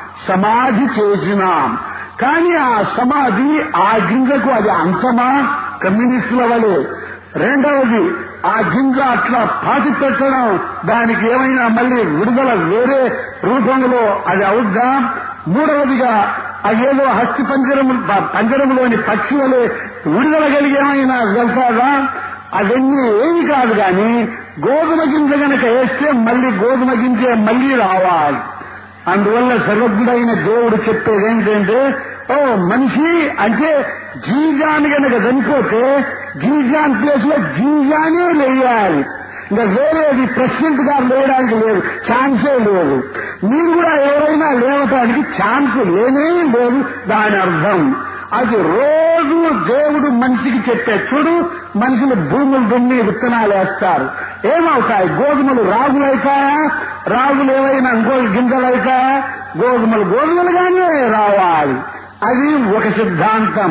సమాధి చేసినాం కానీ ఆ సమాధి ఆ గింజకు అది అంతమా కమ్యూనిస్టుల వలె రెండవది ఆ గింజ అట్లా పాతి పెట్టడం దానికి ఏమైనా మళ్ళీ విడుదల వేరే రూపంలో అది అవుద్దా మూడవదిగా అదేదో హస్తి పంజరము పంజరంలోని పక్షి వలె విడుదల కలిగి ఏమైనా వెళ్తాదా అవన్నీ ఏమి కాదు కానీ గోధుమ గింజ గనక వేస్తే మళ్ళీ గోధుమ గింజే మళ్ళీ రావాలి అందువల్ల సర్వజ్ఞుడైన దేవుడు చెప్పేది ఏంటంటే ఓ మనిషి అంటే జీజాన్ గనక చనిపోతే జీజాన్ ప్లేస్ లో జీజానే లేయాలి ఇంకా వేరేది ప్రెసిడెంట్ గారు లేయడానికి లేదు ఛాన్సే లేదు మీరు కూడా ఎవరైనా లేవటానికి ఛాన్స్ లేనే లేదు దాని అర్థం అది రోజు దేవుడు మనిషికి చెప్పే చూడు మనుషులు భూములు దున్ని విత్తనాలు వేస్తారు ఏమవుతాయి గోధుమలు రాగులైతాయా రాగులు ఏవైనా ఇంకో గింజలు అవుతాయా గోధుమలు గోధుమలుగానే రావాలి అది ఒక సిద్ధాంతం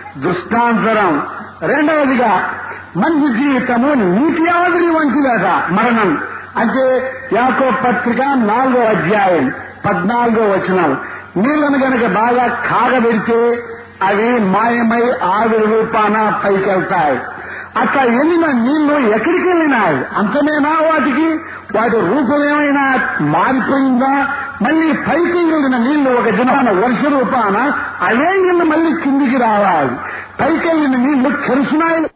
దృష్టాంతరం రెండవదిగా మనిషి జీవితము నీటి ఆవిరి వంటిదట మరణం అంటే యాకో పత్రిక నాలుగో అధ్యాయం పద్నాలుగో వచనం నీళ్లను గనక బాగా కాగబెడితే అవి మాయమై ఆవిరి రూపాన పైకెళ్తాయి అట్లా వెళ్ళిన నీళ్లు ఎక్కడికి వెళ్ళినాయి అంతమేనా వాటికి వాటి రూపం ఏమైనా మారిపోయిందా మళ్ళీ పైకి వెళ్ళిన నీళ్లు ఒక దినాన వర్ష రూపాన అవే నీళ్లు మళ్ళీ కిందికి రావాలి పైకి వెళ్ళిన నీళ్లు కిరసనాయిలు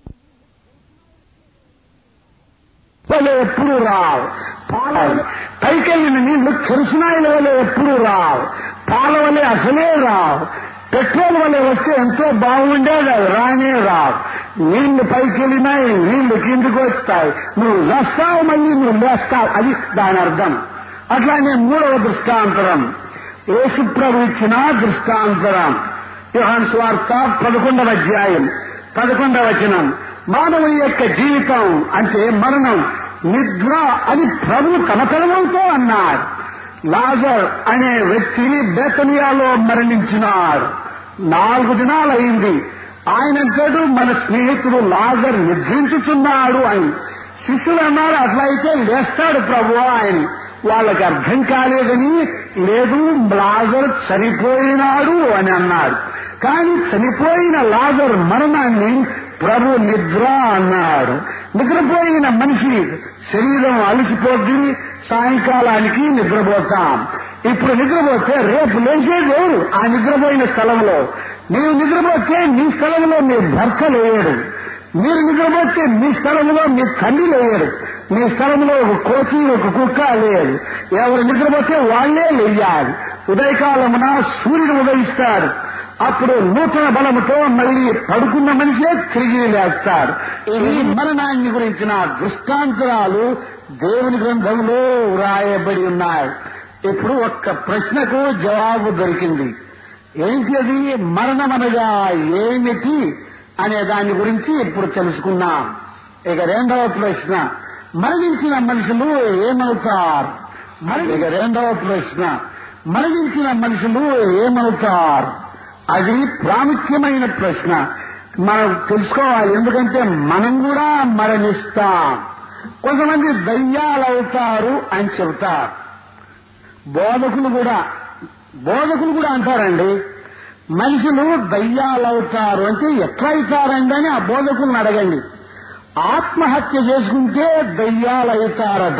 వలె ఎప్పుడు రావు పాల పైకెళ్ళిన నీళ్లు కిరసనాయిల వలె ఎప్పుడు రావు పాల వలె అసలే రావు పెట్రోల్ వలె వస్తే ఎంతో బాగుండేది అది రానే రావు నీళ్లు పైకి వెళ్ళినాయి నీళ్లు కిందికి వస్తాయి నువ్వు వస్తావు మళ్ళీ నువ్వు లేస్తావు అది దాని అర్థం అట్లానే మూడవ దృష్టాంతరం యేసుప్రభు ఇచ్చిన దృష్టాంతరం యోహాన్ స్వార్థ పదకొండవ అధ్యాయం పదకొండవ వచనం మానవుని యొక్క జీవితం అంటే మరణం నిద్ర అని ప్రభు తన పెదవులతో అన్నాడు లాజర్ అనే వ్యక్తి బేతనియాలో మరణించినాడు నాలుగు దినాలు అయింది ఆయన అంటాడు మన స్నేహితుడు లాజర్ నిద్రించుతున్నాడు అని శిష్యులు అన్నారు అట్లయితే లేస్తాడు ప్రభు ఆయన వాళ్ళకి అర్థం కాలేదని లేదు లాజర్ చనిపోయినాడు అని అన్నాడు కానీ చనిపోయిన లాజర్ మరణాన్ని ప్రభు నిద్ర అన్నాడు నిద్రపోయిన మనిషి శరీరం అలసిపోద్ది సాయంకాలానికి నిద్రపోతాం ఇప్పుడు నిద్రపోతే రేపు లేచేది ఎవరు ఆ నిద్రపోయిన స్థలంలో నీవు నిద్రపోతే నీ స్థలంలో నీ భర్త లేయడు మీరు నిద్రపోతే మీ స్థలంలో మీ తండ్రి లేయరు మీ స్థలంలో ఒక కోచి ఒక కుక్క లేదు ఎవరు నిద్రపోతే వాళ్లే లేయాలి ఉదయకాలమున సూర్యుడు ఉదయిస్తాడు అప్పుడు నూతన బలముతో మళ్ళీ పడుకున్న మనిషే తిరిగి లేస్తాడు ఇది మరణాన్ని గురించిన దృష్టాంతరాలు దేవుని గ్రంథంలో వ్రాయబడి ఉన్నాయి ఇప్పుడు ఒక్క ప్రశ్నకు జవాబు దొరికింది ఏంటి అది మరణమనగా ఏమిటి అనే దాని గురించి ఇప్పుడు తెలుసుకున్నాం ఇక రెండవ ప్రశ్న మరణించిన మనుషులు ఏమవుతారు మరి ఇక రెండవ ప్రశ్న మరణించిన మనుషులు ఏమవుతారు అది ప్రాముఖ్యమైన ప్రశ్న మనం తెలుసుకోవాలి ఎందుకంటే మనం కూడా మరణిస్తాం కొంతమంది దయ్యాలవుతారు అని చెబుతారు బోధకులు కూడా బోధకులు కూడా అంటారండి మనుషులు దయ్యాలవుతారు అంటే ఎట్లా అవుతారండి అని ఆ బోధకులను అడగండి ఆత్మహత్య చేసుకుంటే దయ్యాలవుతారట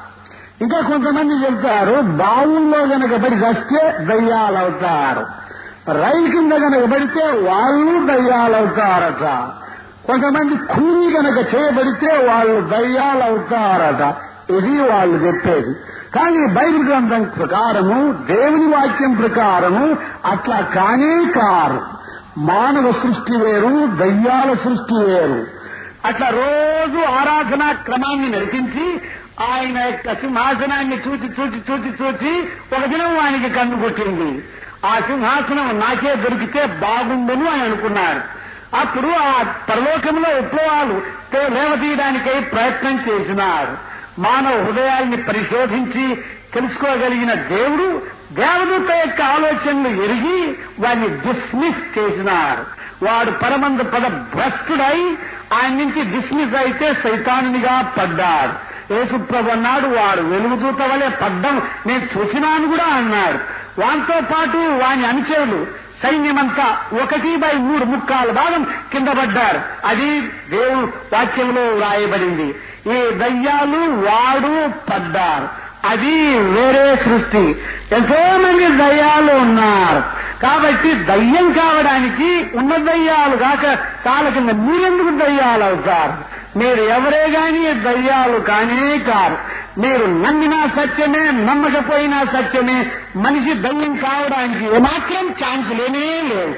ఇంకా కొంతమంది చెప్తారు బావుల్లో గనక పడి చస్తే దయ్యాలవుతారు రైలు కింద గనక పడితే వాళ్ళు దయ్యాలవుతారట కొంతమంది కూలి గనక చేయబడితే వాళ్ళు దయ్యాలవుతారట ఇది వాళ్ళు చెప్పేది కానీ బైబిల్ గ్రంథం ప్రకారము దేవుని వాక్యం ప్రకారము అట్లా కానే కారు మానవ సృష్టి వేరు దయ్యాల సృష్టి వేరు అట్లా రోజు ఆరాధనా క్రమాన్ని నడిపించి ఆయన యొక్క సింహాసనాన్ని చూచి చూచి చూచి చూచి ఒక దినం ఆయనకి కన్ను కొట్టింది ఆ సింహాసనం నాకే దొరికితే బాగుండును అని అనుకున్నాడు అప్పుడు ఆ పరలోకంలో విప్లవాలు లేవతీయడానికై ప్రయత్నం చేసినారు మానవ హృదయాల్ని పరిశోధించి తెలుసుకోగలిగిన దేవుడు దేవదూత యొక్క ఆలోచనలు ఎరిగి వాడిని డిస్మిస్ చేసినారు వాడు పరమంద పద భ్రష్టుడై ఆయన నుంచి డిస్మిస్ అయితే సైతానునిగా పడ్డాడు యేసుప్రభు అన్నాడు వాడు వెలుగుదూత వలె పడ్డం నేను చూసినాను కూడా అన్నాడు వానితో పాటు వాని అనుచరులు సైన్యమంతా ఒకటి బై మూడు ముక్కాల భాగం కింద పడ్డారు అది దేవుడు వాక్యంలో వ్రాయబడింది ఈ దయ్యాలు వాడు పడ్డారు అది వేరే సృష్టి ఎంతో మంది దయ్యాలు ఉన్నారు కాబట్టి దయ్యం కావడానికి ఉన్న దయ్యాలు కాక చాలా కింద మీరెందుకు దయ్యాలు అవుతారు మీరు ఎవరే గాని దయ్యాలు కానే కారు మీరు నమ్మినా సత్యమే నమ్మకపోయినా సత్యమే మనిషి దయ్యం కావడానికి ఏమాత్రం ఛాన్స్ లేనే లేవు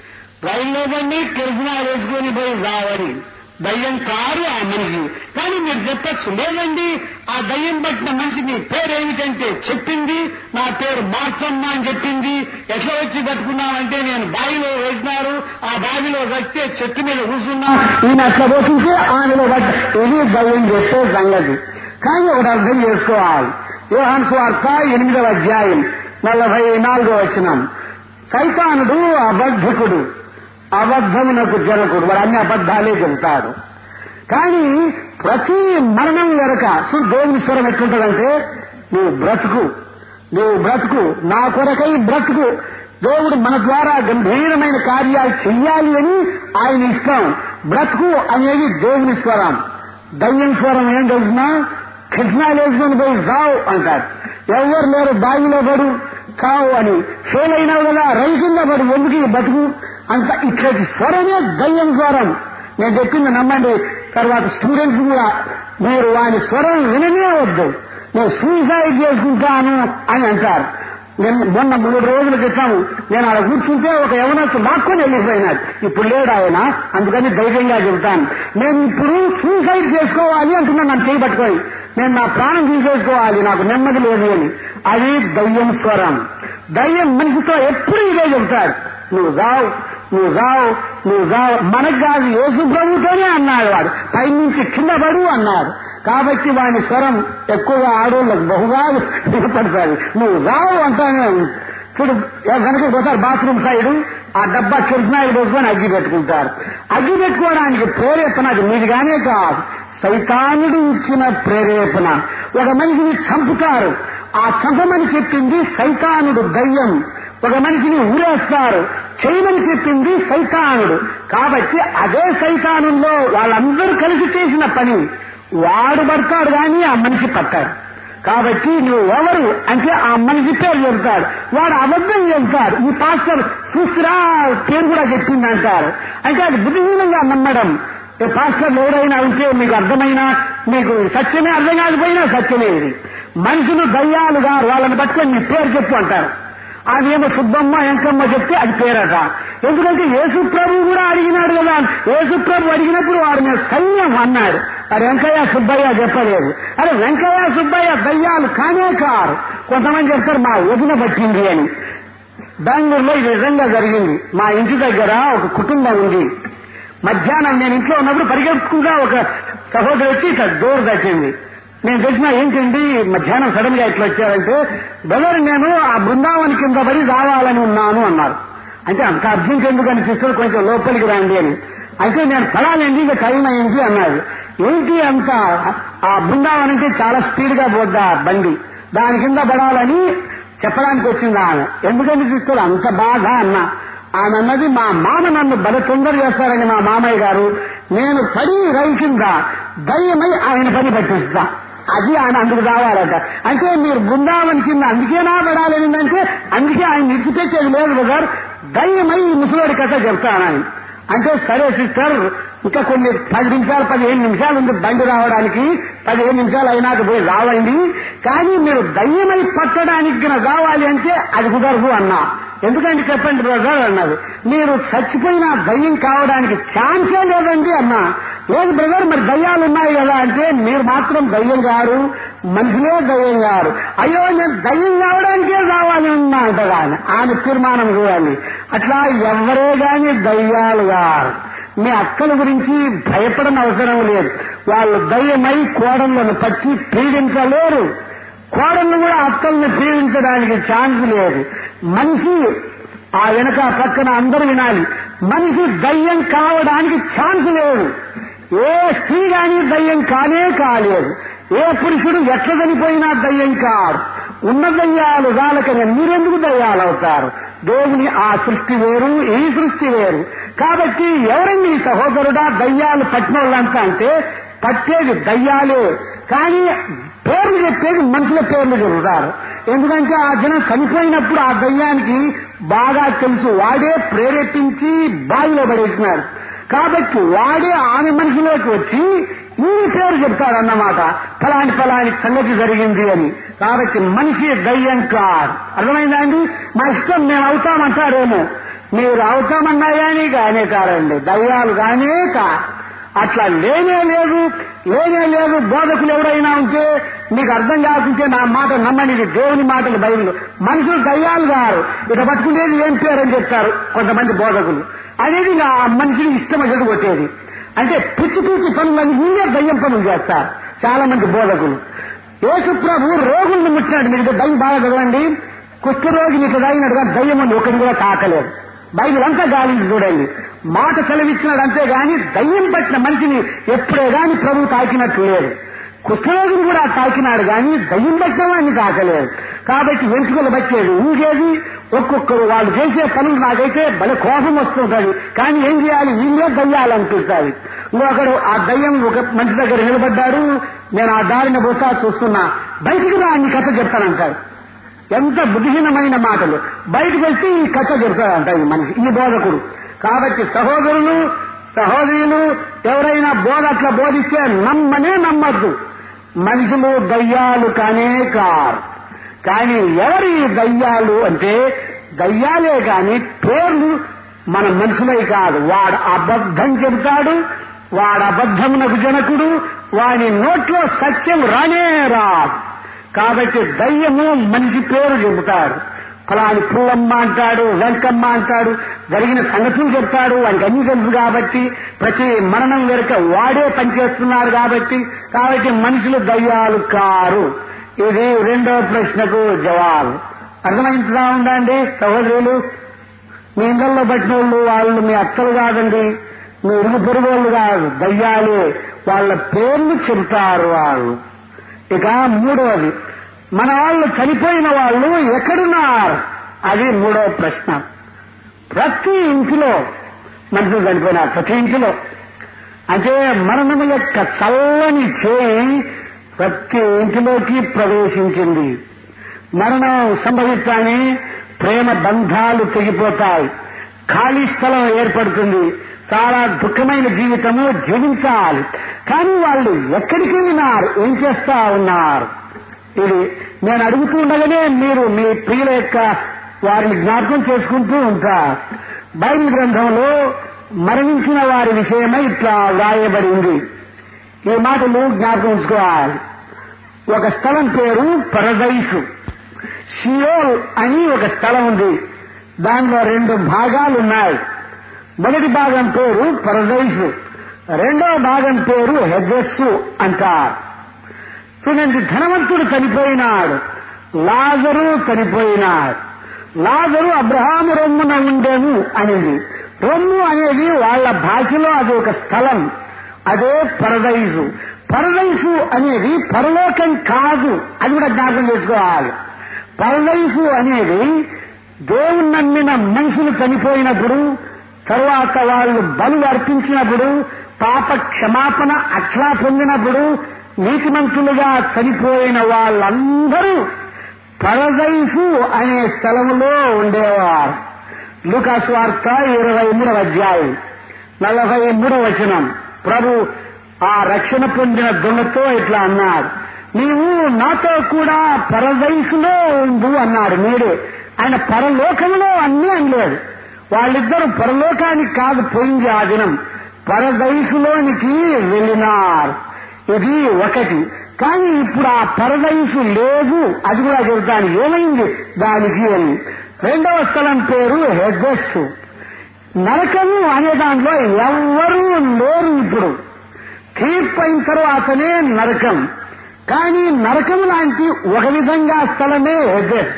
రైల్లో బండి కిరసనా వేసుకొని పోయి రావడి దయ్యం కారు ఆ మనిషి కానీ మీరు చెప్పచ్చు లేదండి ఆ దయ్యం పట్టిన మనిషి నీ పేరు ఏమిటంటే చెప్పింది నా పేరు మార్చమ్మ అని చెప్పింది ఎట్లా వచ్చి పట్టుకున్నామంటే నేను బావిలో వేసినారు ఆ బావిలో వస్తే చెట్టు మీద కూర్చున్నా ఈయన అట్లా పోతుంటే ఆమెలో పట్ట ఇది దయ్యం చెప్పే సంగతి కానీ ఒకటి అర్థం చేసుకోవాలి యోహాన్ స్వార్త ఎనిమిదవ అధ్యాయం నలభై నాలుగో వచనం సైతానుడు అబద్ధకుడు అబద్ధమునకు జనకుడు వాడు అన్ని అబద్ధాలే చెబుతాడు కానీ ప్రతి మరణం వెనక సో దేవుని స్వరం ఎట్లుంటుందంటే నువ్వు బ్రతుకు నువ్వు బ్రతుకు నా కొరకై బ్రతుకు దేవుడు మన ద్వారా గంభీరమైన కార్యాలు చెయ్యాలి అని ఆయన ఇష్టం బ్రతుకు అనేది దేవుని స్వరం దయ్యం స్వరం ఏం తెలిసినా కృష్ణాలు వేసుకొని పోయి సావు అంటారు ఎవరు లేరు బావిలో పడు కావు అని ఫెయిల్ అయినావు కదా రై కింద పడు ఎందుకు ఈ బతుకు అంత ఇక్కడి స్వరమే దయ్యం స్వరం నేను చెప్పింది నమ్మండి తర్వాత స్టూడెంట్స్ కూడా మీరు వాని స్వరం విననే వద్దు నేను సూసైడ్ చేసుకుంటాను అని అంటారు నేను మొన్న మూడు రోజుల క్రితం నేను అలా కూర్చుంటే ఒక యవనత్తు లాక్కొని వెళ్ళిపోయినాడు ఇప్పుడు లేడు ఆయన అందుకని ధైర్యంగా చెబుతాను నేను ఇప్పుడు సూసైడ్ చేసుకోవాలి అంటున్నాను నన్ను చేయబట్టుకొని నేను నా ప్రాణం తీసేసుకోవాలి నాకు నెమ్మది లేదు అని అది దయ్యం స్వరం దయ్యం మనిషితో ఎప్పుడు ఇదే చెబుతాడు నువ్వు జావు నువ్వు జావు నువ్వు జావు మనకు కాదు యేసు ప్రభుతోనే అన్నాడు వాడు పైనుంచి కింద పడు అన్నాడు కాబట్టి వాని స్వరం ఎక్కువగా ఆడోళ్ళకు బహుగా వినపడతాడు నువ్వు జావు అంటానే చూడు వెనక పోతారు బాత్రూమ్ సైడ్ ఆ డబ్బా కిరసనాయిలు పోసుకొని అగ్గి పెట్టుకుంటారు అగ్గి పెట్టుకోవడానికి ప్రేరేపణ అది మీదిగానే కాదు సైతానుడు ఇచ్చిన ప్రేరేపణ ఒక మనిషిని చంపుతారు ఆ చంపమని చెప్పింది సైతానుడు దయ్యం ఒక మనిషిని ఊరేస్తారు చేయమని చెప్పింది సైతానుడు కాబట్టి అదే సైతానుల్లో వాళ్ళందరూ కలిసి చేసిన పని వాడు పడతాడు కానీ ఆ మనిషి పట్టాడు కాబట్టి నువ్వు ఎవరు అంటే ఆ మనిషి పేరు చెబుతాడు వాడు అబద్ధం చెబుతాడు ఈ పాస్టర్ చూసిరా పేరు కూడా చెప్పింది అంటారు అంటే అది బుద్ధిహీనంగా నమ్మడం ఈ పాస్టర్ ఎవరైనా ఉంటే మీకు అర్థమైనా మీకు సత్యమే అర్థం కాకపోయినా సత్యమే ఇది మనుషులు దయ్యాలు గారు వాళ్ళని పట్టుకొని మీ పేరు చెప్పు అంటారు అదేమో సుబ్బమ్మ ఎంకమ్మ చెప్తే అది పేరట ఎందుకంటే యేసు ప్రభు కూడా అడిగినాడు కదా యేసు ప్రభు అడిగినప్పుడు వాడు నేను సైన్యం అన్నాడు అది వెంకయ్య సుబ్బయ్య చెప్పలేదు అరే వెంకయ్య సుబ్బయ్య దయ్యాలు కానే కారు కొంతమంది చెప్తారు మా వదిన పట్టింది అని బెంగళూరులో ఇది నిజంగా జరిగింది మా ఇంటి దగ్గర ఒక కుటుంబం ఉంది మధ్యాహ్నం నేను ఇంట్లో ఉన్నప్పుడు పరిగెత్తుకుంటా ఒక సహోదరు వచ్చి ఇట్లా డోర్ తట్టింది నేను తెలిసిన ఏంటండి మధ్యాహ్నం సడన్ గా ఇట్లా వచ్చారంటే బ్రదర్ నేను ఆ బృందావని కింద పడి రావాలని ఉన్నాను అన్నారు అంటే అంత అర్జెంట్ ఎందుకని సిస్టర్ కొంచెం లోపలికి రండి అని అయితే నేను పడాలండి ఇక టైం అయింది అన్నారు ఏంటి అంత ఆ బృందావనం అంటే చాలా స్పీడ్ గా పోద్దా బండి దాని కింద పడాలని చెప్పడానికి వచ్చింది ఆమె ఎందుకని సిస్టర్ అంత బాగా అన్నా ఆమె అన్నది మా మామ నన్ను బల తొందర చేస్తారని మా మామయ్య గారు నేను పడి రై కింద దయ్యమై ఆయన పని పట్టిస్తా అది ఆయన అందుకు రావాలట అంటే మీరు బృందావన్ కింద అందుకేనా పడాలనిందంటే అందుకే ఆయన విడిచిపెట్టేది లేదు కదా దయ్యమై ఈ ముసలోడి కథ చెప్తానని అంటే సరే సిస్టర్ ఇంకా కొన్ని పది నిమిషాలు పదిహేను నిమిషాలు ఉంది బండి రావడానికి పదిహేను నిమిషాలు అయినాక పోయి రావండి కానీ మీరు దయ్యమై పట్టడానికి గన కావాలి అంటే అది కుదరదు అన్నా ఎందుకంటే చెప్పండి బ్రదర్ అన్నది మీరు చచ్చిపోయిన దయ్యం కావడానికి ఛాన్సే లేదండి అన్నా లేదు బ్రదర్ మరి దయ్యాలు ఉన్నాయి కదా అంటే మీరు మాత్రం దయ్యం గారు మనుషులే దయ్యం గారు అయ్యో నేను దయ్యం కావడానికే కావాలి అన్నా అంటగా ఆయన ఆమె తీర్మానం చూడాలి అట్లా ఎవరే గాని దయ్యాలు గారు మీ అక్కల గురించి భయపడని అవసరం లేదు వాళ్ళు దయ్యమై కోడళ్లను పట్టి పీడించలేరు కోడళ్ళు కూడా అక్కల్ని పీడించడానికి ఛాన్స్ లేదు మనిషి ఆ వెనక పక్కన అందరూ వినాలి మనిషి దయ్యం కావడానికి ఛాన్స్ లేదు ఏ స్త్రీ కానీ దయ్యం కానే కాలేదు ఏ పురుషుడు ఎట్ల చనిపోయినా దయ్యం కాడు ఉన్న దయ్యాలు రాలకనే మీరెందుకు దయ్యాలు అవుతారు దేవుని ఆ సృష్టి వేరు ఈ సృష్టి వేరు కాబట్టి ఎవరండి ఈ సహోదరుడా దయ్యాలు పట్టిన వాళ్ళంతా అంటే పట్టేది దయ్యాలే కానీ పేర్లు చెప్పేది మనుషుల పేర్లు చెబుతారు ఎందుకంటే ఆ జనం చనిపోయినప్పుడు ఆ దయ్యానికి బాగా తెలుసు వాడే ప్రేరేపించి బావిలో పడేసినారు కాబట్టి వాడే ఆమె మనిషిలోకి వచ్చి ఈ పేరు చెప్తాడన్నమాట ఫలాని ఫలాని సంగతి జరిగింది అని కాబట్టి మనిషి దయ్యం కాదు అర్థమైందా అండి మా ఇష్టం మేము అవుతామంటారేమో మీరు అవుతామన్నా కానీ కానే కారండి దయ్యాలు కానే కా అట్లా లేనే లేదు లేనే లేదు బోధకులు ఎవరైనా ఉంటే మీకు అర్థం కాకుంటే నా మాట నమ్మని ఇది దేవుని మాటలు బైబిల్ మనుషులు దయ్యాలు గారు ఇక పట్టుకునేది ఏం పేరని చెప్తారు కొంతమంది బోధకులు అనేది నా మనిషిని ఇష్టం వచ్చేది కొట్టేది అంటే పిచ్చి పిచ్చి పనులని మీరే దయ్యం పనులు చేస్తారు చాలా మంది బోధకులు యేసు ప్రభు రోగుల్ని ముట్టినాడు మీకు దయ్యం బాగా చదవండి కుష్ఠరోగిని ఇట్లా తాగినట్టుగా దయ్యం అని ఒకటి కూడా తాకలేదు బైబిల్ అంతా గాలించి చూడండి మాట సెలవిచ్చినాడు అంతే గాని దయ్యం పట్టిన మనిషిని ఎప్పుడే గాని ప్రభు తాకినట్లు లేదు కుష్ఠరోగిని కూడా తాకినాడు గాని దయ్యం పట్టిన వాడిని తాకలేదు కాబట్టి వెంట్రుకలు పట్టేది ఊగేది ఒక్కొక్కరు వాళ్ళు చేసే పనులు నాకైతే భలే కోపం వస్తుంటది కానీ ఏం చేయాలి వీళ్ళే దయ్యాలనిపిస్తుంది ఇంకొకడు ఆ దయ్యం ఒక మంచి దగ్గర నిలబడ్డాడు నేను ఆ దారిన పోతా చూస్తున్నా బయటికి రా అన్ని కథ చెప్తానంటాడు ఎంత బుద్ధిహీనమైన మాటలు బయటకు వస్తే ఈ కథ చెప్తాడంట ఈ మనిషి ఈ బోధకుడు కాబట్టి సహోదరులు సహోదరులు ఎవరైనా బోధ అట్లా బోధిస్తే నమ్మనే నమ్మద్దు మనుషులు దయ్యాలు కానే కారు కానీ ఎవరి దయ్యాలు అంటే దయ్యాలే కాని పేర్లు మన మనుషులై కాదు వాడు అబద్ధం చెబుతాడు వాడు అబద్ధమునకు జనకుడు వాని నోట్లో సత్యం రానే రాదు కాబట్టి దయ్యము మంచి పేరు చెబుతాడు ఫలాని పుల్లమ్మ అంటాడు వెంకమ్మ అంటాడు జరిగిన సంగతులు చెప్తాడు వానికి అన్ని తెలుసు కాబట్టి ప్రతి మరణం వెనుక వాడే పనిచేస్తున్నారు కాబట్టి కాబట్టి మనుషులు దయ్యాలు కారు ఇది రెండో ప్రశ్నకు జవాబు అర్థమైందా ఉందండి సహోదరులు మీ ఇళ్లలో పట్టిన వాళ్ళు వాళ్ళు మీ అత్తలు కాదండి మీ ఇరుగు పొరుగు వాళ్ళు కాదు దయ్యాలే వాళ్ళ పేర్లు చెబుతారు వాళ్ళు ఇక మూడవది మన వాళ్ళు చనిపోయిన వాళ్ళు ఎక్కడున్నారు అది మూడవ ప్రశ్న ప్రతి ఇంటిలో మనుషులు చనిపోయినారు ప్రతి ఇంటిలో అంటే మరణము యొక్క చల్లని చేయి ప్రతి ఇంటిలోకి ప్రవేశించింది మరణం సంభవిస్తానే ప్రేమ బంధాలు తెగిపోతాయి ఖాళీ స్థలం ఏర్పడుతుంది చాలా దుఃఖమైన జీవితము జీవించాలి కానీ వాళ్ళు ఎక్కడికి వెళ్ళినారు ఏం చేస్తా ఉన్నారు ఇది నేను అడుగుతూ ఉండగానే మీరు మీ ప్రియుల యొక్క వారిని జ్ఞాపకం చేసుకుంటూ ఉంటారు బైబిల్ గ్రంథంలో మరణించిన వారి విషయమై ఇట్లా వ్రాయబడింది ఈ మాటలు జ్ఞాపకం ఉంచుకోవాలి ఒక స్థలం పేరు పరదైసు షియోల్ అని ఒక స్థలం ఉంది దానిలో రెండు భాగాలు ఉన్నాయి మొదటి భాగం పేరు పరదైసు రెండవ భాగం పేరు హెజస్సు అంటారు చూడండి ధనవంతుడు చనిపోయినాడు లాజరు చనిపోయినాడు లాజరు అబ్రహాము రొమ్మున ఉండేము అనేది రొమ్ము అనేది వాళ్ళ భాషలో అది ఒక స్థలం అదే పరదైసు పరదైసు అనేది పరలోకం కాదు అది కూడా జ్ఞాపకం చేసుకోవాలి పరదైసు అనేది దేవుని నమ్మిన మనుషులు చనిపోయినప్పుడు తరువాత వాళ్ళు బలు అర్పించినప్పుడు పాప క్షమాపణ అట్లా పొందినప్పుడు నీతిమంతులుగా చనిపోయిన వాళ్ళందరూ పరదైసు అనే స్థలములో ఉండేవారు లూకాస్ వార్త ఇరవై మూడవ అధ్యాయం నలభై మూడవ వచనం ప్రభు ఆ రక్షణ పొందిన దొంగతో ఇట్లా అన్నారు నీవు నాతో కూడా పరదైసులో ఉండు అన్నాడు మీరే ఆయన పరలోకంలో అన్నీ అనలేదు వాళ్ళిద్దరు పరలోకానికి కాదు పోయింది ఆ దినం పరదైసులోనికి వెళ్ళినారు ఇది ఒకటి కానీ ఇప్పుడు ఆ పరదైసు లేదు అది కూడా చెబుతాను ఏమైంది దానికి అని రెండవ స్థలం పేరు హెడ్జెస్ నరకము అనే దాంట్లో ఎవ్వరూ లేరు ఇప్పుడు తీర్పు అయిన తర్వాతనే నరకం కానీ నరకం లాంటి ఒక విధంగా స్థలమే హెజెస్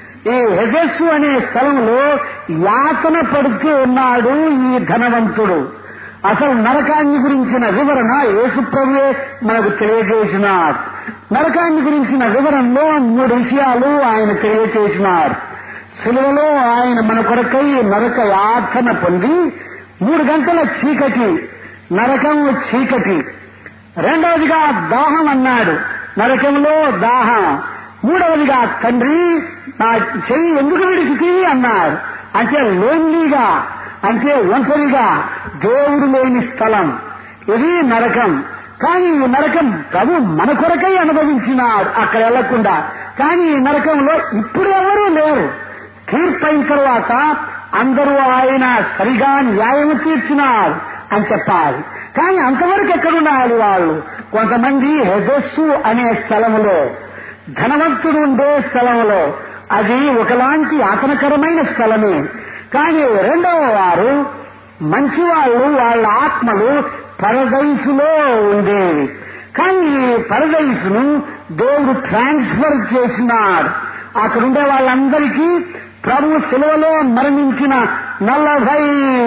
ఈ హెజెస్ అనే స్థలంలో యాతన పడుతూ ఉన్నాడు ఈ ధనవంతుడు అసలు నరకాన్ని గురించిన వివరణ యేసుప్రభువే మనకు తెలియజేసినారు నరకాన్ని గురించిన వివరణలో మూడు విషయాలు ఆయన తెలియజేసినారు సిలువలో ఆయన మన కొరకై నరక యాతన పొంది మూడు గంటల చీకటి నరకం చీకటి రెండవదిగా దాహం అన్నాడు నరకంలో దాహం మూడవదిగా తండ్రి నా చెయ్యి ఎందుకు విడిచితి అన్నాడు అంటే లోన్లీగా అంటే ఒంటరిగా దేవుడు లేని స్థలం ఇది నరకం కానీ ఈ నరకం ప్రభు మన కొరకై అనుభవించినాడు అక్కడ వెళ్లకుండా కానీ ఈ నరకంలో ఇప్పుడు ఎవరూ లేరు తీర్పు అయిన తర్వాత అందరూ ఆయన సరిగా న్యాయం తీర్చినారు అని చెప్పాలి కానీ అంతవరకు ఎక్కడున్నారు వాళ్ళు కొంతమంది హెదస్సు అనే స్థలములో ధనవంతుడు ఉండే స్థలంలో అది ఒకలాంటి ఆతనకరమైన స్థలమే కానీ రెండవ వారు మంచి వాళ్ళు వాళ్ళ ఆత్మలు పరదైసులో ఉండేవి కానీ ఈ పరదైసును దేవుడు ట్రాన్స్ఫర్ చేసినాడు అక్కడ ఉండే వాళ్ళందరికీ ప్రభు సెలవులో మరణించిన నలభై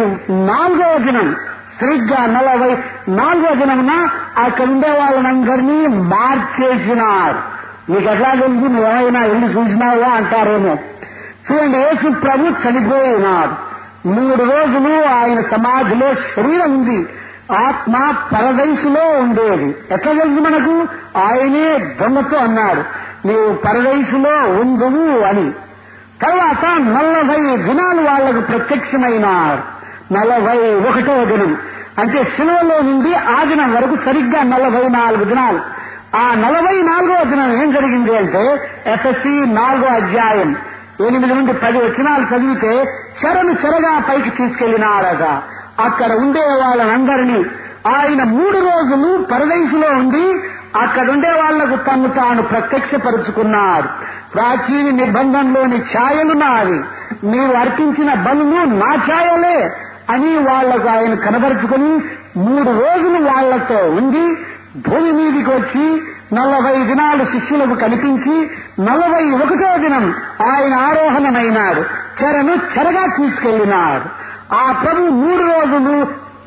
నాలుగవ దినం సరిగ్గా నలభై నాలుగో దినమున అక్కడ ఉండే వాళ్ళనందరినీ మార్చేసినారు నీకు ఎట్లా తెలుసు నువ్వేమైనా వెళ్ళి చూసినావా అంటారేమో చూడండి యేసు ప్రభు చనిపోయినాడు మూడు రోజులు ఆయన సమాధిలో శరీరం ఉంది ఆత్మ పరదైసులో ఉండేది ఎట్లా తెలుసు మనకు ఆయనే దొంగతో అన్నాడు నీవు పరదైసులో ఉందువు అని తర్వాత నలభై దినాలు వాళ్లకు ప్రత్యక్షమైనారు నలభై ఒకటో దినం అంటే శిలువలో నుండి ఆ దినం వరకు సరిగ్గా నలభై నాలుగు దినాలు ఆ నలభై నాలుగో దినం ఏం జరిగింది అంటే ఎస్ఎస్సి నాలుగో అధ్యాయం ఎనిమిది నుండి పది వచనాలు చదివితే చెరను చెరగా పైకి తీసుకెళ్లినారట అక్కడ ఉండే వాళ్ళనందరినీ ఆయన మూడు రోజులు పరదేశంలో ఉండి అక్కడ ఉండే వాళ్లకు తను తాను ప్రత్యక్షపరుచుకున్నాడు ప్రాచీన నిబంధనలోని ఛాయలు నావి నీవు అర్పించిన బలులు నా ఛాయలే అని వాళ్లకు ఆయన కనబరుచుకుని మూడు రోజులు వాళ్లతో ఉండి భూమి మీదికి వచ్చి నలభై దినాలు శిష్యులకు కనిపించి నలభై ఒకటో దినం ఆయన ఆరోహణమైనాడు చెరను చెరగా తీసుకెళ్లినాడు ఆ ప్రభు మూడు రోజులు పరలోక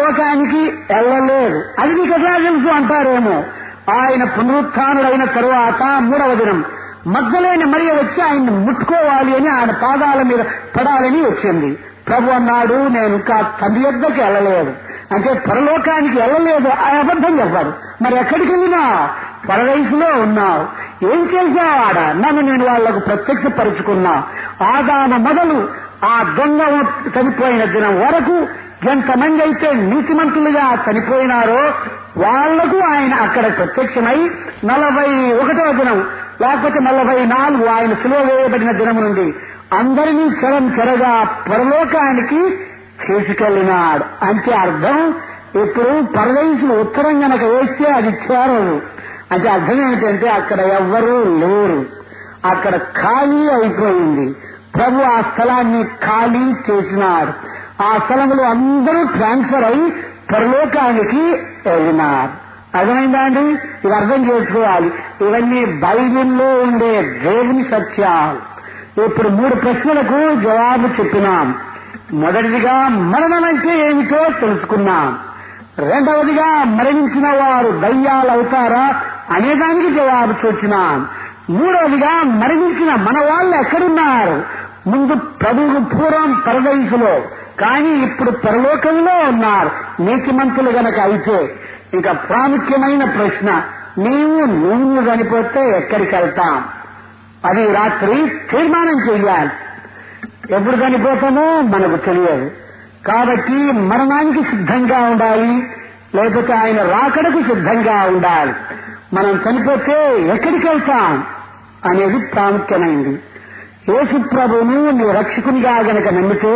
పరలోకానికి వెళ్ళలేదు అది మీకు ఎట్లా తెలుసు అంటారేమో ఆయన పునరుత్డైన తరువాత మూడవ దినం మగ్గలేని మరియ వచ్చి ఆయన్ని ముట్టుకోవాలి అని ఆయన పాదాల మీద పడాలని వచ్చింది ప్రభు అన్నాడు నేను ఇంకా తండ్రి యొద్దకు వెళ్ళలేదు అంటే పరలోకానికి వెళ్ళలేదు ఆ అబద్ధం చెప్పాడు మరి ఎక్కడికి వెళ్ళినా పరవయసులో ఉన్నావు ఏం చేశావు ఆడ నన్ను నేను వాళ్లకు ప్రత్యక్షపరుచుకున్నా ఆదాన మొదలు ఆ దొంగ చనిపోయిన దినం వరకు ఎంతమంది అయితే నీతిమంతులుగా చనిపోయినారో వాళ్లకు ఆయన అక్కడ ప్రత్యక్షమై నలభై ఒకటవ దినం లేకపోతే నలభై నాలుగు ఆయన సులువ వేయబడిన దినం నుండి అందరినీ చెరం చెరగా పరలోకానికి తీసుకెళ్లినాడు అంటే అర్థం ఇప్పుడు పరదేశులు ఉత్తరం గనక వేస్తే అది చేరదు అంటే అర్థం ఏంటంటే అక్కడ ఎవ్వరూ లేరు అక్కడ ఖాళీ అయిపోయింది ప్రభు ఆ స్థలాన్ని ఖాళీ చేసినాడు ఆ స్థలంలో అందరూ ట్రాన్స్ఫర్ అయి పరలోకానికి వెళ్ళినారు అర్థమైందా అండి ఇది అర్థం చేసుకోవాలి ఇవన్నీ బైబిల్లో ఉండే దేవుని సత్యాలు ఇప్పుడు మూడు ప్రశ్నలకు జవాబు చెప్పినాం మొదటిదిగా మరణం అంటే ఏమిటో తెలుసుకున్నాం రెండవదిగా మరణించిన వారు దయ్యాలు అవుతారా అనేదానికి జవాబు చూచినాం మూడవదిగా మరణించిన మన వాళ్ళు ఎక్కడున్నారు ముందు ప్రభువు పూర్వం పరదయసులో కానీ ఇప్పుడు పరలోకంలో ఉన్నారు నీతిమంతులు గనక అయితే ఇంకా ప్రాముఖ్యమైన ప్రశ్న నీవు నువ్వు చనిపోతే ఎక్కడికి వెళ్తాం అది రాత్రి తీర్మానం చెయ్యాలి ఎప్పుడు చనిపోతామో మనకు తెలియదు కాబట్టి మరణానికి సిద్ధంగా ఉండాలి లేకపోతే ఆయన రాకడకు సిద్ధంగా ఉండాలి మనం చనిపోతే ఎక్కడికి వెళ్తాం అనేది ప్రాముఖ్యమైంది యేసు ప్రభువును నీ రక్షకునిగా గనక నమ్మితే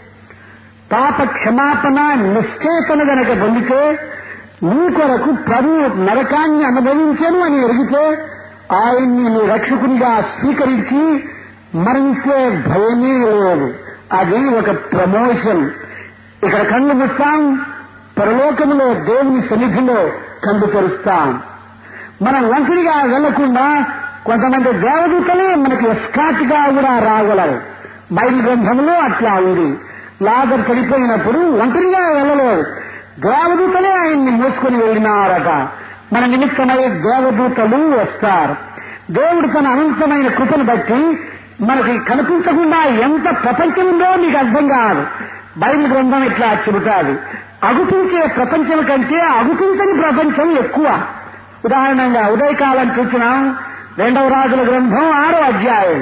పాప క్షమాపణ నిశ్చేతన గనక పొందితే నీ కొరకు ప్రభు నరకాన్ని అనుభవించను అని ఎరిగితే ఆయన్ని నీ రక్షకునిగా స్వీకరించి మరణిస్తే భయమే లేదు అది ఒక ప్రమోషన్ ఇక్కడ కళ్ళు మూస్తాం పరలోకములో దేవుని సన్నిధిలో కళ్ళు తెరుస్తాం మనం ఒంటరిగా వెళ్లకుండా కొంతమంది దేవదూతలే మనకి ఎస్కాట్గా కూడా రాగలరు బైబిల్ గ్రంథంలో అట్లా ఉంది లాగర్ చనిపోయినప్పుడు ఒంటరిగా వెళ్ళలేదు దేవదూతలే ఆయన్ని మోసుకొని వెళ్ళినారట మన నిమిత్తమై దేవదూతలు వస్తారు దేవుడు తన అనంతమైన కృపను బట్టి మనకి కనిపించకుండా ఎంత ప్రపంచం ఉందో మీకు అర్థం కాదు బైబిల్ గ్రంథం ఇట్లా చెబుతాది అగుపించే ప్రపంచం కంటే అగుపించని ప్రపంచం ఎక్కువ ఉదాహరణంగా ఉదయకాలం చూసినాం రెండవ రాజుల గ్రంథం ఆరో అధ్యాయం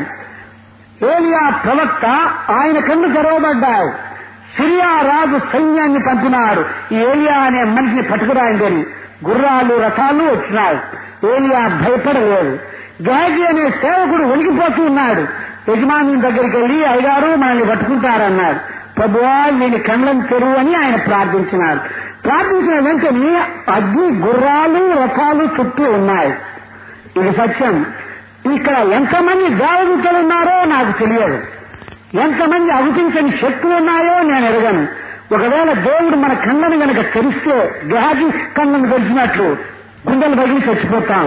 ఏలియా ప్రవక్త ఆయన కళ్ళు తెరవబడ్డాయి సిరియా రాజు సైన్యాన్ని పంపినాడు ఈ ఏలియా అనే మనిషిని పట్టుకురాయిందని గుర్రాలు రథాలు వచ్చినాయి ఏలియా భయపడలేదు గేజీ అనే సేవకుడు వణికిపోతూ ఉన్నాడు యజమాని దగ్గరికి వెళ్ళి అయ్యారు మనల్ని పట్టుకుంటారన్నాడు ప్రభువా వీని కళ్ళను తెరువు అని ఆయన ప్రార్థించినాడు ప్రార్థించిన వెంటనే అగ్ని గుర్రాలు రథాలు చుట్టూ ఉన్నాయి ఇది సత్యం ఇక్కడ ఎంతమంది దేవదూతలు ఉన్నారో నాకు తెలియదు ఎంతమంది అగుపించని శక్తులు ఉన్నాయో నేను ఎరగను ఒకవేళ దేవుడు మన కళ్ళను గనక తెరిస్తే గేహాజీ కళ్ళను తెరిచినట్లు గుండెలు పగిలి చచ్చిపోతాం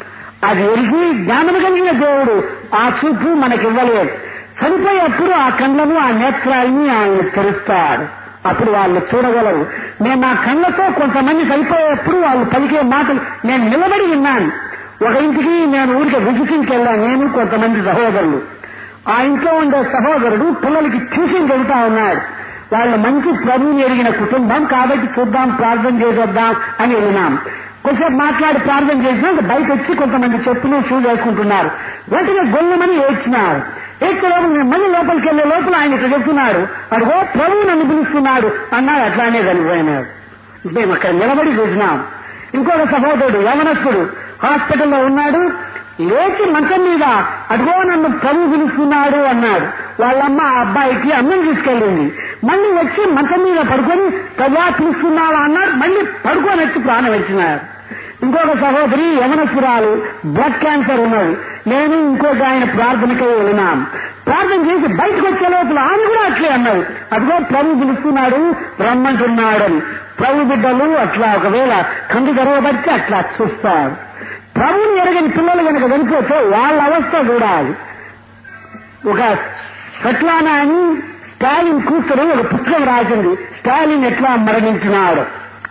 అది ఎరిగి జ్ఞానం కలిగిన దేవుడు ఆ చూపు మనకివ్వలేదు చనిపోయేప్పుడు ఆ కళ్ళను ఆ నేత్రాలని ఆయన తెరుస్తాడు అప్పుడు వాళ్ళు చూడగలరు నేను నా కళ్ళతో కొంతమంది చనిపోయేప్పుడు వాళ్ళు పలికే మాటలు నేను నిలబడి విన్నాను ఒక ఇంటికి నేను ఊరికి విజిటింగ్కి వెళ్ళాను నేను కొంతమంది సహోదరులు ఆ ఇంట్లో ఉండే సహోదరుడు పిల్లలకి ట్యూషన్ చెబుతా ఉన్నాడు వాళ్ళు మంచి ప్రభువుని ఎరిగిన కుటుంబం కాబట్టి చూద్దాం ప్రార్థన చేసేద్దాం అని వెళ్ళినాం కొంచెం మాట్లాడి ప్రార్థన చేసినా బయట వచ్చి కొంతమంది చెప్పులు షూ వేసుకుంటున్నారు వెంటనే గొల్లమని ఏడ్చినారు ఏడ్చడం నేను మళ్ళీ లోపలికి వెళ్లే లోపల ఆయన ఇట్లా చెప్తున్నాడు అడుగో ప్రభువు నన్ను పిలుస్తున్నాడు అన్నాడు అట్లానే చనిపోయినాడు మేము అక్కడ నిలబడి చూసినాం ఇంకొక సహోదరుడు యవనస్తుడు హాస్పిటల్లో ఉన్నాడు లేచి మంచం మీద అదిగో నన్ను ప్రభు పిలుస్తున్నాడు అన్నాడు వాళ్ళమ్మ ఆ అబ్బాయికి అన్నం తీసుకెళ్ళింది మళ్ళీ వచ్చి మంచం మీద పడుకొని ప్రభా పిలుస్తున్నావా అన్నాడు మళ్ళీ పడుకొని వచ్చి ప్రాణం వచ్చినాడు ఇంకొక సహోదరి యమనపురాలు బ్లడ్ క్యాన్సర్ ఉన్నది నేను ఇంకొక ఆయన ప్రార్థనకై వెళ్ళినాం ప్రార్థన చేసి బయటకు వచ్చే లోపల ఆమె కూడా అట్లే అన్నది అదిగో ప్రభు పిలుస్తున్నాడు రమ్మంటున్నాడని ప్రభు బిడ్డలు అట్లా ఒకవేళ కందు తెరవబడితే అట్లా చూస్తారు ప్రభుని ఎరగని పిల్లలు కనుక చనిపోతే వాళ్ళ అవస్థ చూడాలి ఒక స్వట్లానా అని స్టాలిన్ కూతురు ఒక పుస్తకం రాసింది స్టాలిన్ ఎట్లా మరణించినాడు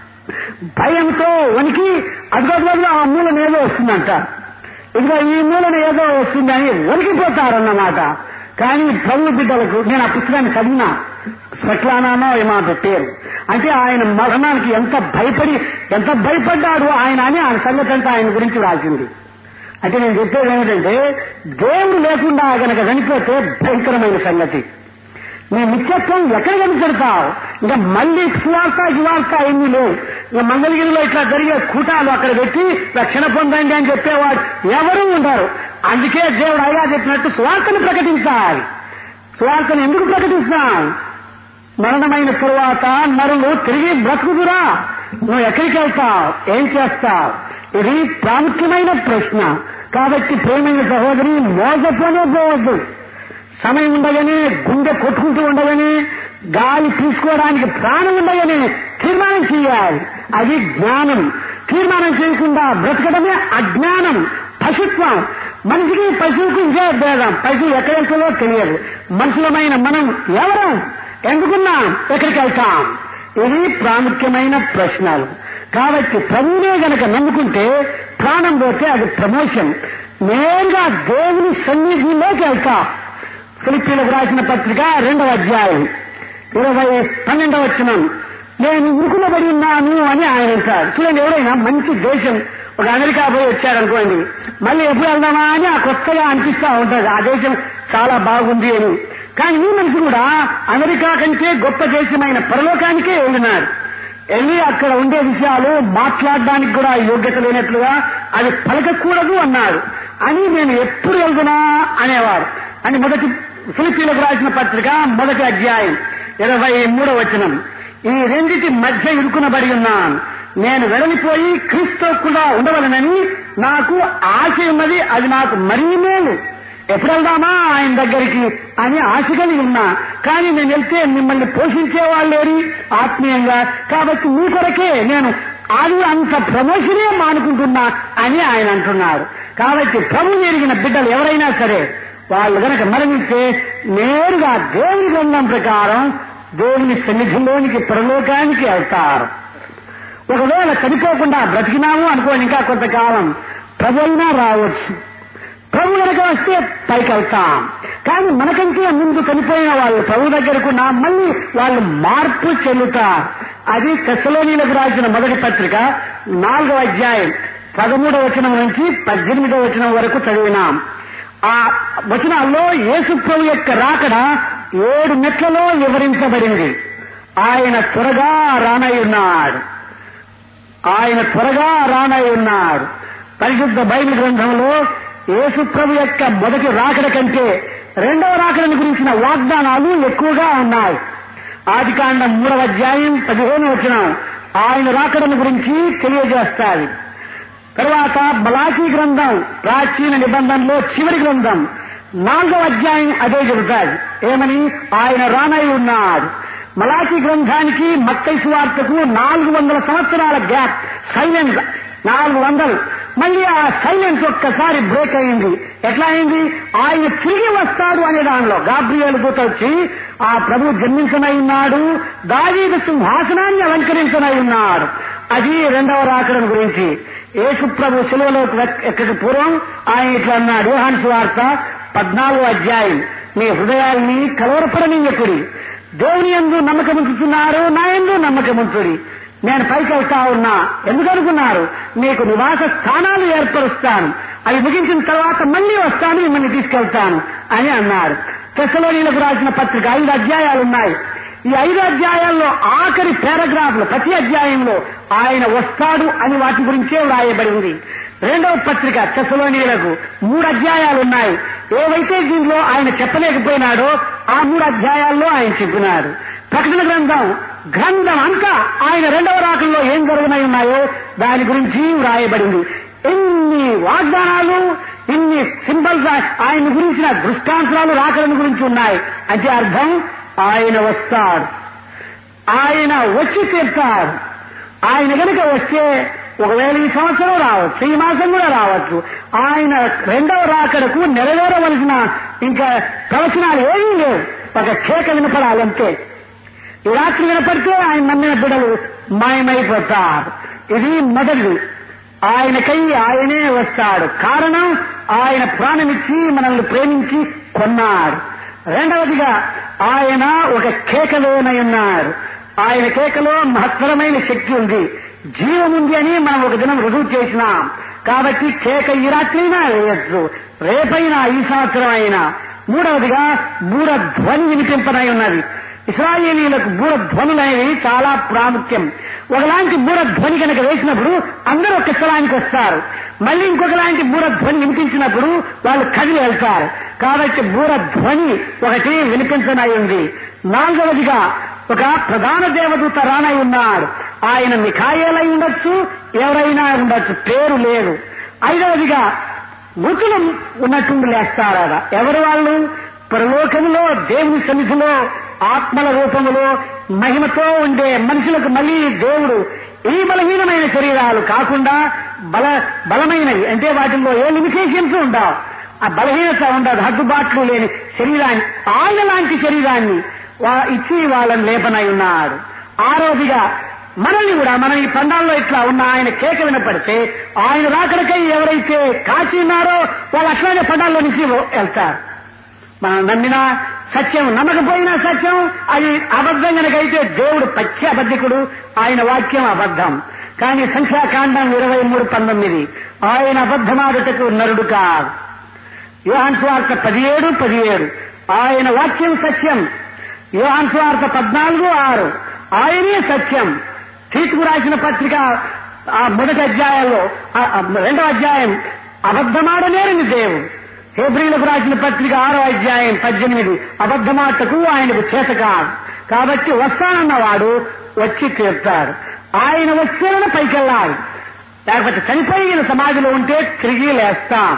భయంతో వనికి అదిగోదిగో ఆ మూలన ఏదో వస్తుందంట ఇదిగో ఈ మూలన ఏదో వస్తుందని వణికిపోతారన్నమాట కానీ ప్రభు బిడ్డలకు నేను ఆ పుస్తకాన్ని చదివినా స్వట్లానానో ఏమాట పేరు అంటే ఆయన మరణానికి ఎంత భయపడి ఎంత భయపడ్డాడు ఆయన అని ఆయన సంగతి అంతా ఆయన గురించి రాసింది అంటే నేను చెప్పేది ఏమిటంటే దేవుడు లేకుండా గనక చనిపోతే భయంకరమైన సంగతి నీ నిత్యత్వం ఎక్కడ కనిపెడతావు ఇంకా మళ్ళీ సువార్త యువార్త ఏమీ లేవు ఇంకా మంగళగిరిలో ఇట్లా జరిగే కూటాలు అక్కడ పెట్టి రక్షణ పొందండి అని చెప్పేవాడు ఎవరూ ఉండరు అందుకే దేవుడు అయ్యా చెప్పినట్టు సువార్తను ప్రకటించాలి సువార్తను ఎందుకు ప్రకటిస్తాం మరణమైన తరువాత నరులు తిరిగి బ్రతుకుదురా నువ్వు ఎక్కడికి వెళ్తావు ఏం చేస్తావు ఇది ప్రాముఖ్యమైన ప్రశ్న కాబట్టి ప్రేమైన సహోదరి మోసపోనే పోవద్దు సమయం ఉండగానే గుండె కొట్టుకుంటూ ఉండగానే గాలి తీసుకోవడానికి ప్రాణం ఉండగానే తీర్మానం చేయాలి అది జ్ఞానం తీర్మానం చేయకుండా బ్రతకడమే అజ్ఞానం పశుత్వం మనిషికి పశువుకు ఇదే భేదం పశువు ఎక్కడ వెళ్తుందో తెలియదు మనుషులమైన మనం ఎవరం ఎందుకున్నాం ఎక్కడికి వెళ్తాం ఇది ప్రాముఖ్యమైన ప్రశ్నలు కాబట్టి ప్రభువునే గనక నమ్ముకుంటే ప్రాణం పోతే అది ప్రమోషన్ నేరుగా దేవుని సన్నిధిలోకి వెళ్తాం ఫిలిప్పీలకు రాసిన పత్రిక రెండవ అధ్యాయం ఇరవై పన్నెండవ వచ్చినాం నేను ఉరుకులబడి ఉన్నాను అని ఆయన అంటారు చూడండి ఎవరైనా మంచి దేశం ఒక అమెరికా పోయి వచ్చారనుకోండి మళ్ళీ ఎప్పుడు వెళ్దామా అని ఆ కొత్తగా అనిపిస్తా ఉంటుంది ఆ దేశం చాలా బాగుంది అని కానీ ఈ మనిషి కూడా అమెరికా కంటే గొప్ప దేశమైన పరలోకానికే వెళ్ళినాడు వెళ్ళి అక్కడ ఉండే విషయాలు మాట్లాడడానికి కూడా యోగ్యత లేనట్లుగా అది పలకకూడదు అన్నాడు అని నేను ఎప్పుడు వెళ్తున్నా అనేవారు అని మొదటి ఫిలిపీలకు రాసిన పత్రిక మొదటి అధ్యాయం ఇరవై మూడవ వచనం ఈ రెండిటి మధ్య ఇరుకునబడి ఉన్నాను నేను వెడలిపోయి క్రీస్తు కూడా ఉండవలనని నాకు ఆశ ఉన్నది అది నాకు మరీ మేలు ఎప్పుడు వెళ్దామా ఆయన దగ్గరికి అని ఆశ కలిగి ఉన్నా కానీ నేను వెళ్తే మిమ్మల్ని పోషించే వాళ్ళేరి ఆత్మీయంగా కాబట్టి మీ కొరకే నేను అది అంత ప్రమోషనే మానుకుంటున్నా అని ఆయన అంటున్నారు కాబట్టి ప్రభు ఎరిగిన బిడ్డలు ఎవరైనా సరే వాళ్ళు గనక మరణిస్తే నేరుగా దేవుని గ్రంథం ప్రకారం దేవుని సన్నిధిలోనికి పరలోకానికి వెళ్తారు ఒకవేళ చనిపోకుండా బ్రతికినాము అనుకోండి ఇంకా కొంతకాలం ప్రభు అయినా రావచ్చు ప్రభు కనుక వస్తే పైకి వెళ్తాం కానీ మనకంటే ముందు చనిపోయిన వాళ్ళు ప్రభు దగ్గరకు నా మళ్ళీ వాళ్ళు మార్పు చెందుతారు అది తెసలోనీలకు రాసిన మొదటి పత్రిక నాలుగవ అధ్యాయం పదమూడవ వచనం నుంచి పద్దెనిమిదవ వచనం వరకు చదివినాం ఆ వచనాల్లో యేసు ప్రభు యొక్క రాకడ ఏడు మెట్లలో వివరించబడింది ఆయన త్వరగా రానై ఉన్నాడు ఆయన త్వరగా రానై ఉన్నాడు పరిశుద్ధ బైబిల్ గ్రంథంలో యేసు ప్రభు యొక్క మొదటి రాకడ కంటే రెండవ రాకడని గురించిన వాగ్దానాలు ఎక్కువగా ఉన్నాయి ఆది కాండం మూడవ అధ్యాయం పదిహేను వచ్చిన ఆయన రాకడను గురించి తెలియజేస్తాది తరువాత బలాకీ గ్రంథం ప్రాచీన నిబంధనలో చివరి గ్రంథం నాలుగవ అధ్యాయం అదే చెబుతాడు ఏమని ఆయన రానై ఉన్నాడు మలాకి గ్రంథానికి మక్కై సువార్తకు నాలుగు వందల సంవత్సరాల గ్యాప్ సైలెన్స్ నాలుగు వందలు మళ్ళీ ఆ సైలెన్స్ ఒక్కసారి బ్రేక్ అయింది ఎట్లా అయింది ఆయన తిరిగి వస్తాడు అనే దానిలో గాబ్రియల్ దూత వచ్చి ఆ ప్రభు జన్మించనై ఉన్నాడు దావీదు సింహాసనాన్ని అలంకరించనై ఉన్నాడు అది రెండవ రాకడం గురించి యేసు ప్రభు శిలువలోకి ఎక్కడికి పూర్వం ఆయన ఇట్లా అన్నాడు యోహాను సువార్త పద్నాలుగో అధ్యాయం మీ హృదయాల్ని కలవరపడనీయకుడి దేవుని ఎందు నమ్మకముంచుతున్నారు నా ఎందు నమ్మకముంచుడి నేను పైకి వెళ్తా ఉన్నా ఎందుకనుకున్నారు మీకు నివాస స్థానాలు ఏర్పరుస్తాను అవి ముగించిన తర్వాత మళ్ళీ వస్తాను మిమ్మల్ని తీసుకెళ్తాను అని అన్నారు తెసలోనీలకు రాసిన పత్రిక ఐదు అధ్యాయాలు ఉన్నాయి ఈ ఐదు అధ్యాయాల్లో ఆఖరి పారాగ్రాఫ్లు ప్రతి అధ్యాయంలో ఆయన వస్తాడు అని వాటి గురించే వ్రాయబడింది రెండవ పత్రిక తెసలోనీలకు మూడు అధ్యాయాలు ఉన్నాయి ఏవైతే దీనిలో ఆయన చెప్పలేకపోయినాడో ఆ మూడు అధ్యాయాల్లో ఆయన చెప్పినాడు ప్రకటన గ్రంథం గ్రంథం అంతా ఆయన రెండవ రాకల్లో ఏం జరుగునై ఉన్నాయో దాని గురించి వ్రాయబడింది ఎన్ని వాగ్దానాలు ఇన్ని సింబల్స్ ఆయన గురించిన దృష్టాంతాలు రాకలను గురించి ఉన్నాయి అంటే అర్థం ఆయన వస్తాడు ఆయన వచ్చి తీర్తాడు ఆయన గనుక వస్తే ఒకవేళ ఈ సంవత్సరం రావచ్చు ఈ మాసం కూడా రావచ్చు ఆయన రెండవ రాకడకు నెరవేరవలసిన ఇంకా ప్రవచనాలు ఏమీ లేవు ఒక కేక వినపడాలంతే ఈ రాత్రి వినపడితే ఆయన నమ్మిన బిడలు మాయమైపోతారు ఇది మొదటిది ఆయనకై ఆయనే వస్తాడు కారణం ఆయన ప్రాణమిచ్చి మనల్ని ప్రేమించి కొన్నాడు రెండవదిగా ఆయన ఒక కేకలోనై ఉన్నాడు ఆయన కేకలో మహత్తరమైన శక్తి ఉంది జీవం ఉంది అని మనం ఒక దినం రుజువు చేసినాం కాబట్టి కేక ఈ రాత్రైనా వేయచ్చు రేపైనా ఈ సంవత్సరం అయినా మూడవదిగా మూడ ధ్వని వినిపింపనై ఉన్నది ఇస్రాయేలీలకు బూర ధ్వనులు అనేవి చాలా ప్రాముఖ్యం ఒకలాంటి బూర ధ్వని కనుక వేసినప్పుడు అందరూ ఒక స్థలానికి వస్తారు మళ్ళీ ఇంకొకలాంటి బూర ధ్వని వినిపించినప్పుడు వాళ్ళు కదిలి వెళ్తారు కాబట్టి బూర ధ్వని ఒకటి వినిపించనై ఉంది నాలుగవదిగా ఒక ప్రధాన దేవదూత రానై ఉన్నాడు ఆయన మిఖాయేలై ఉండొచ్చు ఎవరైనా ఉండొచ్చు పేరు లేదు ఐదవదిగా మృతులు ఉన్నట్టుండి లేస్తారట ఎవరు వాళ్ళు పరలోకములో దేవుని సన్నిధిలో ఆత్మల రూపములో మహిమతో ఉండే మనుషులకు మళ్ళీ దేవుడు ఈ బలహీనమైన శరీరాలు కాకుండా బల బలమైనవి అంటే వాటిల్లో ఏ లిమిటేషన్స్ ఉండవు ఆ బలహీనత ఉండదు హద్దుబాట్లు లేని శరీరాన్ని ఆయన లాంటి శరీరాన్ని వా- ఇచ్చి వాళ్ళని లేపనై ఉన్నాడు ఆరోదిగా మనల్ని కూడా మనం ఈ పండాల్లో ఇట్లా ఉన్న ఆయన కేక వినపడితే ఆయన రాకడకై ఎవరైతే కాచి ఉన్నారో వాళ్ళు అట్లానే పండాల్లో నుంచి వెళ్తారు మనం నమ్మిన సత్యం నమ్మకపోయినా సత్యం అది అబద్ధం కనుకైతే దేవుడు పచ్చి అబద్ధికుడు ఆయన వాక్యం అబద్ధం కానీ సంఖ్యాకాండం ఇరవై మూడు పంతొమ్మిది ఆయన అబద్ధమాడుటకు నరుడు కాదు యోహాన్ స్వార్థ పదిహేడు పదిహేడు ఆయన వాక్యం సత్యం యోహాన్ స్వార్థ పద్నాలుగు ఆరు ఆయనే సత్యం తీర్పు రాసిన పత్రిక ఆ మొదటి అధ్యాయంలో ఆ, ఆ, రెండవ అధ్యాయం అబద్ధమాడలేరని దేవుడు హేబ్రిలకు రాసిన పత్రిక ఆరో అధ్యాయం పద్దెనిమిది అబద్ధమాటకు ఆయనకు చేత కాదు కాబట్టి వస్తానన్నవాడు వచ్చి తీరుతాడు ఆయన వచ్చేన పైకెళ్ళాలి లేకపోతే చనిపోయిన సమాధిలో ఉంటే తిరిగి లేస్తాం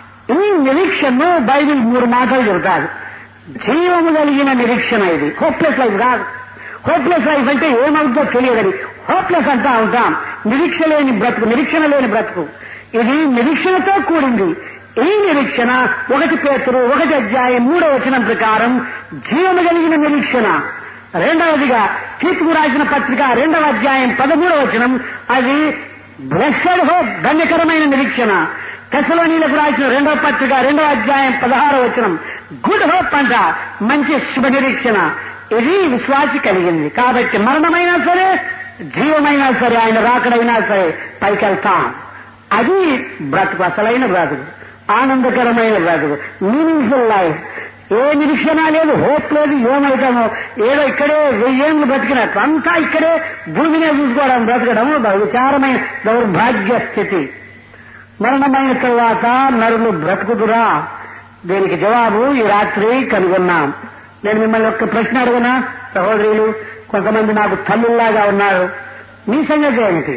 ఈ నిరీక్షను బైబిల్ మూడు మాటలు చెబుతాడు జీవము కలిగిన నిరీక్షణ ఇది హోప్లెస్ లైఫ్ కాదు హోప్లెస్ లైఫ్ అంటే ఏమవుతుందో తెలియదని హోప్లెస్ అంటా ఉంటాం నిరీక్ష లేని బ్రతుకు నిరీక్షణ లేని బ్రతుకు ఇది నిరీక్షణతో కూడింది ఈ నిరీక్షణ ఒకటి పేతురు ఒకటి అధ్యాయం మూడో వచనం ప్రకారం జీవము కలిగిన నిరీక్షణ రెండవదిగా తీర్పు రాసిన పత్రిక రెండవ అధ్యాయం పదమూడవ వచనం అది బ్లెస్సెడ్ హోప్ ధన్యకరమైన నిరీక్షణ తెసలోనీలకు రాసిన రెండవ పత్రిక రెండవ అధ్యాయం పదహారవ వచనం గుడ్ హోప్ అంట మంచి శుభ నిరీక్షణ ఇది విశ్వాసి కలిగింది కాబట్టి మరణమైనా సరే జీవమైనా సరే ఆయన రాకడైనా సరే పైకెళ్తాం అది బ్రతుకు అసలైన బ్రతుకు ఆనందకరమైన బ్రతుకు మీనింగ్ఫుల్ లైఫ్ ఏ నిరీక్షణ లేదు హోప్ లేదు ఏమైతామో ఏదో ఇక్కడే వెయ్యేళ్ళు బ్రతికినట్టు అంతా ఇక్కడే భూమినే చూసుకోవడం బ్రతకడం బహు విచారమైన దౌర్భాగ్య స్థితి మరణమైన తరువాత నరులు బ్రతుకుదురా దీనికి జవాబు ఈ రాత్రి కనుగొన్నాం నేను మిమ్మల్ని ఒక్క ప్రశ్న అడుగునా సహోదరులు కొంతమంది నాకు తల్లుల్లాగా ఉన్నారు మీ సంగతి ఏమిటి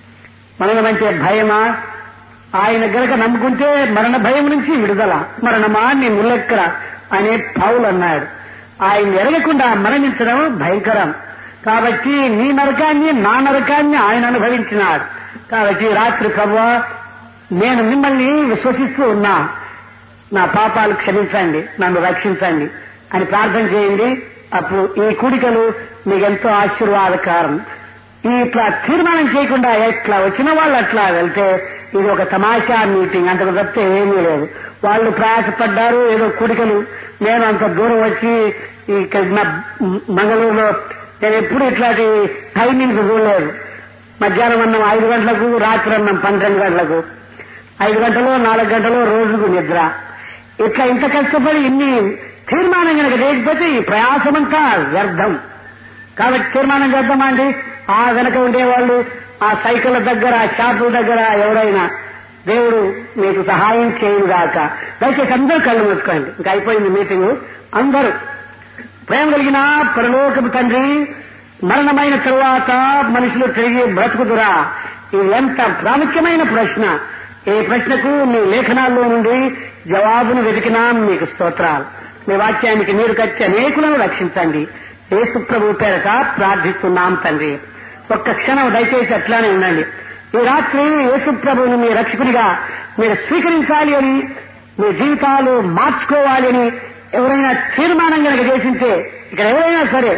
మరణమంటే భయమా ఆయన గనక నమ్ముకుంటే మరణ భయం నుంచి విడుదల మరణమా నీ ముల్లెక్కర అనే పౌలు అన్నాడు ఆయన ఎరగకుండా మరణించడం భయంకరం కాబట్టి నీ నరకాన్ని నా నరకాన్ని ఆయన అనుభవించినాడు కాబట్టి రాత్రి ప్రభు నేను మిమ్మల్ని విశ్వసిస్తూ ఉన్నా నా పాపాలు క్షమించండి నన్ను రక్షించండి అని ప్రార్థన చేయండి అప్పుడు ఈ కూడికలు మీకెంతో ఆశీర్వాదకారం ఈ ఇట్లా తీర్మానం చేయకుండా ఎట్లా వచ్చిన వాళ్ళు అట్లా వెళ్తే ఇది ఒక తమాషా మీటింగ్ అంతకు తప్పితే ఏమీ లేదు వాళ్ళు ప్రయాసపడ్డారు ఏదో కూడికలు నేను అంత దూరం వచ్చి ఇక్కడ నా మంగళూరులో నేను ఎప్పుడు ఇట్లాంటి టైమింగ్స్ చూడలేదు మధ్యాహ్నం అన్నం ఐదు గంటలకు రాత్రి అన్నం పన్నెండు గంటలకు ఐదు గంటలు నాలుగు గంటలు రోజుకు నిద్ర ఇట్లా ఇంత కష్టపడి ఇన్ని తీర్మానం కనుక చేయకపోతే ఈ ప్రయాసమంతా వ్యర్థం కాబట్టి తీర్మానం చేద్దామా అండి ఆ వెనక ఉండేవాళ్ళు ఆ సైకిళ్ళ దగ్గర ఆ షాపుల దగ్గర ఎవరైనా దేవుడు మీకు సహాయం చేయుగాక దయచేసి అందరూ కళ్ళు మూసుకోండి ఇంకా అయిపోయింది మీటింగ్ అందరూ ప్రేమ కలిగిన పరలోకపు తండ్రి మరణమైన తరువాత మనుషులు తిరిగి బ్రతుకుదురా ఇది ఎంత ప్రాముఖ్యమైన ప్రశ్న ఈ ప్రశ్నకు మీ లేఖనాల్లో నుండి జవాబును వెతికినా మీకు స్తోత్రాలు మీ వాక్యానికి నీరు కచ్చి అనేకులను రక్షించండి యేసు ప్రభు పేరట ప్రార్థిస్తున్నాం తండ్రి ఒక్క క్షణం దయచేసి అట్లానే ఉండండి ఈ రాత్రి యేసు ప్రభువుని మీ రక్షకునిగా మీరు స్వీకరించాలి అని మీ జీవితాలు మార్చుకోవాలి అని ఎవరైనా తీర్మానం కనుక చేసింటే ఇక్కడ ఎవరైనా సరే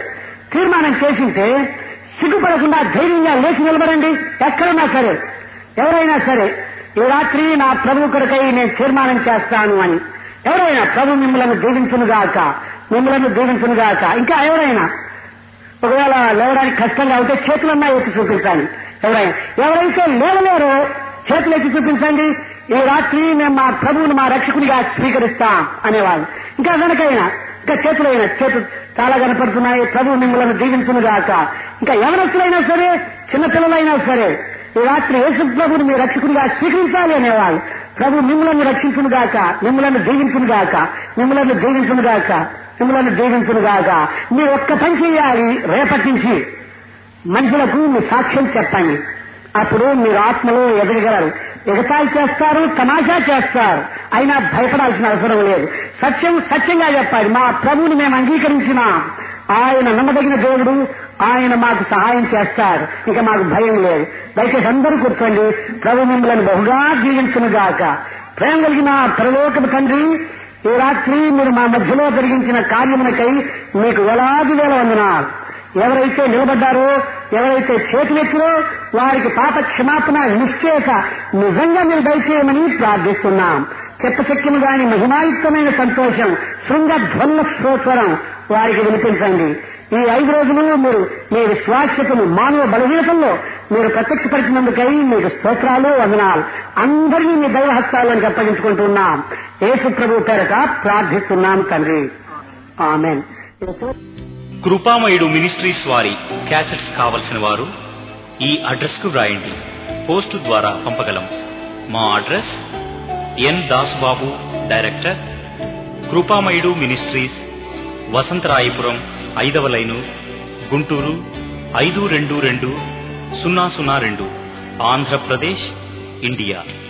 తీర్మానం చేసింటే సిగ్గుపడకుండా ధైర్యంగా లేచి నిలబడండి ఎక్కడున్నా సరే ఎవరైనా సరే ఈ రాత్రి నా ప్రభు కొరకై నేను తీర్మానం చేస్తాను అని ఎవరైనా ప్రభు మిమ్మల్ని దీవించునుగాక మిమ్మల్ని దీవించునుగాక ఇంకా ఎవరైనా ఒకవేళ లేవడానికి కష్టంగా ఉంటే చేతులన్నా ఎత్తి చూపించాలి ఎవరైనా ఎవరైతే లేవలేరో చేతులు ఎత్తి చూపించండి ఈ రాత్రి మేము మా ప్రభువుని మా రక్షకునిగా స్వీకరిస్తాం అనేవాళ్ళు ఇంకా వెనకైనా ఇంకా చేతులైనా చేతులు చాలా కనపడుతున్నాయి ప్రభు మిమ్మల్ని దీవించునుగాక ఇంకా ఎవరొచ్చులైనా సరే చిన్నపిల్లలైనా సరే ఈ రాత్రి యేసు ప్రభుని మీ రక్షకునిగా స్వీకరించాలి అనేవాళ్ళు ప్రభు మిమ్మల్ని రక్షించునుగాక మిమ్మల్ని దీవించునుగాక మిమ్మల్ని దీవించునుగాక మిమ్మల్ని దీవించునుగాక మీరు ఒక్క పని చేయాలి రేపటి నుంచి మనుషులకు మీ సాక్ష్యం చెప్పండి అప్పుడు మీరు ఆత్మలో ఎదగగలరు ఎగతాళి చేస్తారు తమాషా చేస్తారు అయినా భయపడాల్సిన అవసరం లేదు సత్యం సత్యంగా చెప్పాలి మా ప్రభువుని మేము అంగీకరించిన ఆయన నమ్మదగిన దేవుడు ఆయన మాకు సహాయం చేస్తారు ఇంకా మాకు భయం లేదు దయచేసి అందరూ కూర్చోండి ప్రభు మిమ్మల్ని బహుగా జీవించునుగాక ప్రేమ కలిగిన పరలోకపు తండ్రి ఈ రాత్రి మీరు మా మధ్యలో జరిగించిన కార్యమునకై మీకు వేలాది వేల వందనాలు ఎవరైతే నిలబడ్డారో ఎవరైతే చేతులెత్తిరో వారికి పాప క్షమాపణ నిశ్చేత నిజంగా మీరు దయచేయమని ప్రార్థిస్తున్నాం చెప్పశక్యము గాని మహిమాయుక్తమైన సంతోషం శృంగ ధ్వన్న స్వరం వారికి వినిపించండి ఈ ఐదు రోజులు మీరు మీ విశ్వాసతను మానవ బలహీనతల్లో మీరు ప్రత్యక్షపరిచినందుకై మీకు స్తోత్రాలు వందనాలు అందరినీ మీ దైవహస్తాలను అప్పగించుకుంటున్నాం యేసు ప్రభు పేరట ప్రార్థిస్తున్నాం తండ్రి ఆమెన్ కృపామయుడు మినిస్ట్రీస్ వారి క్యాసెట్స్ కావలసిన వారు ఈ అడ్రస్ కు వ్రాయండి పోస్టు ద్వారా పంపగలం మా address N Dasubabu director Krupamayudu ministries Vasantharayapuram ఐదవ లైను గుంటూరు ఐదు రెండు రెండు సున్నా సున్నా రెండు ఆంధ్రప్రదేశ్ ఇండియా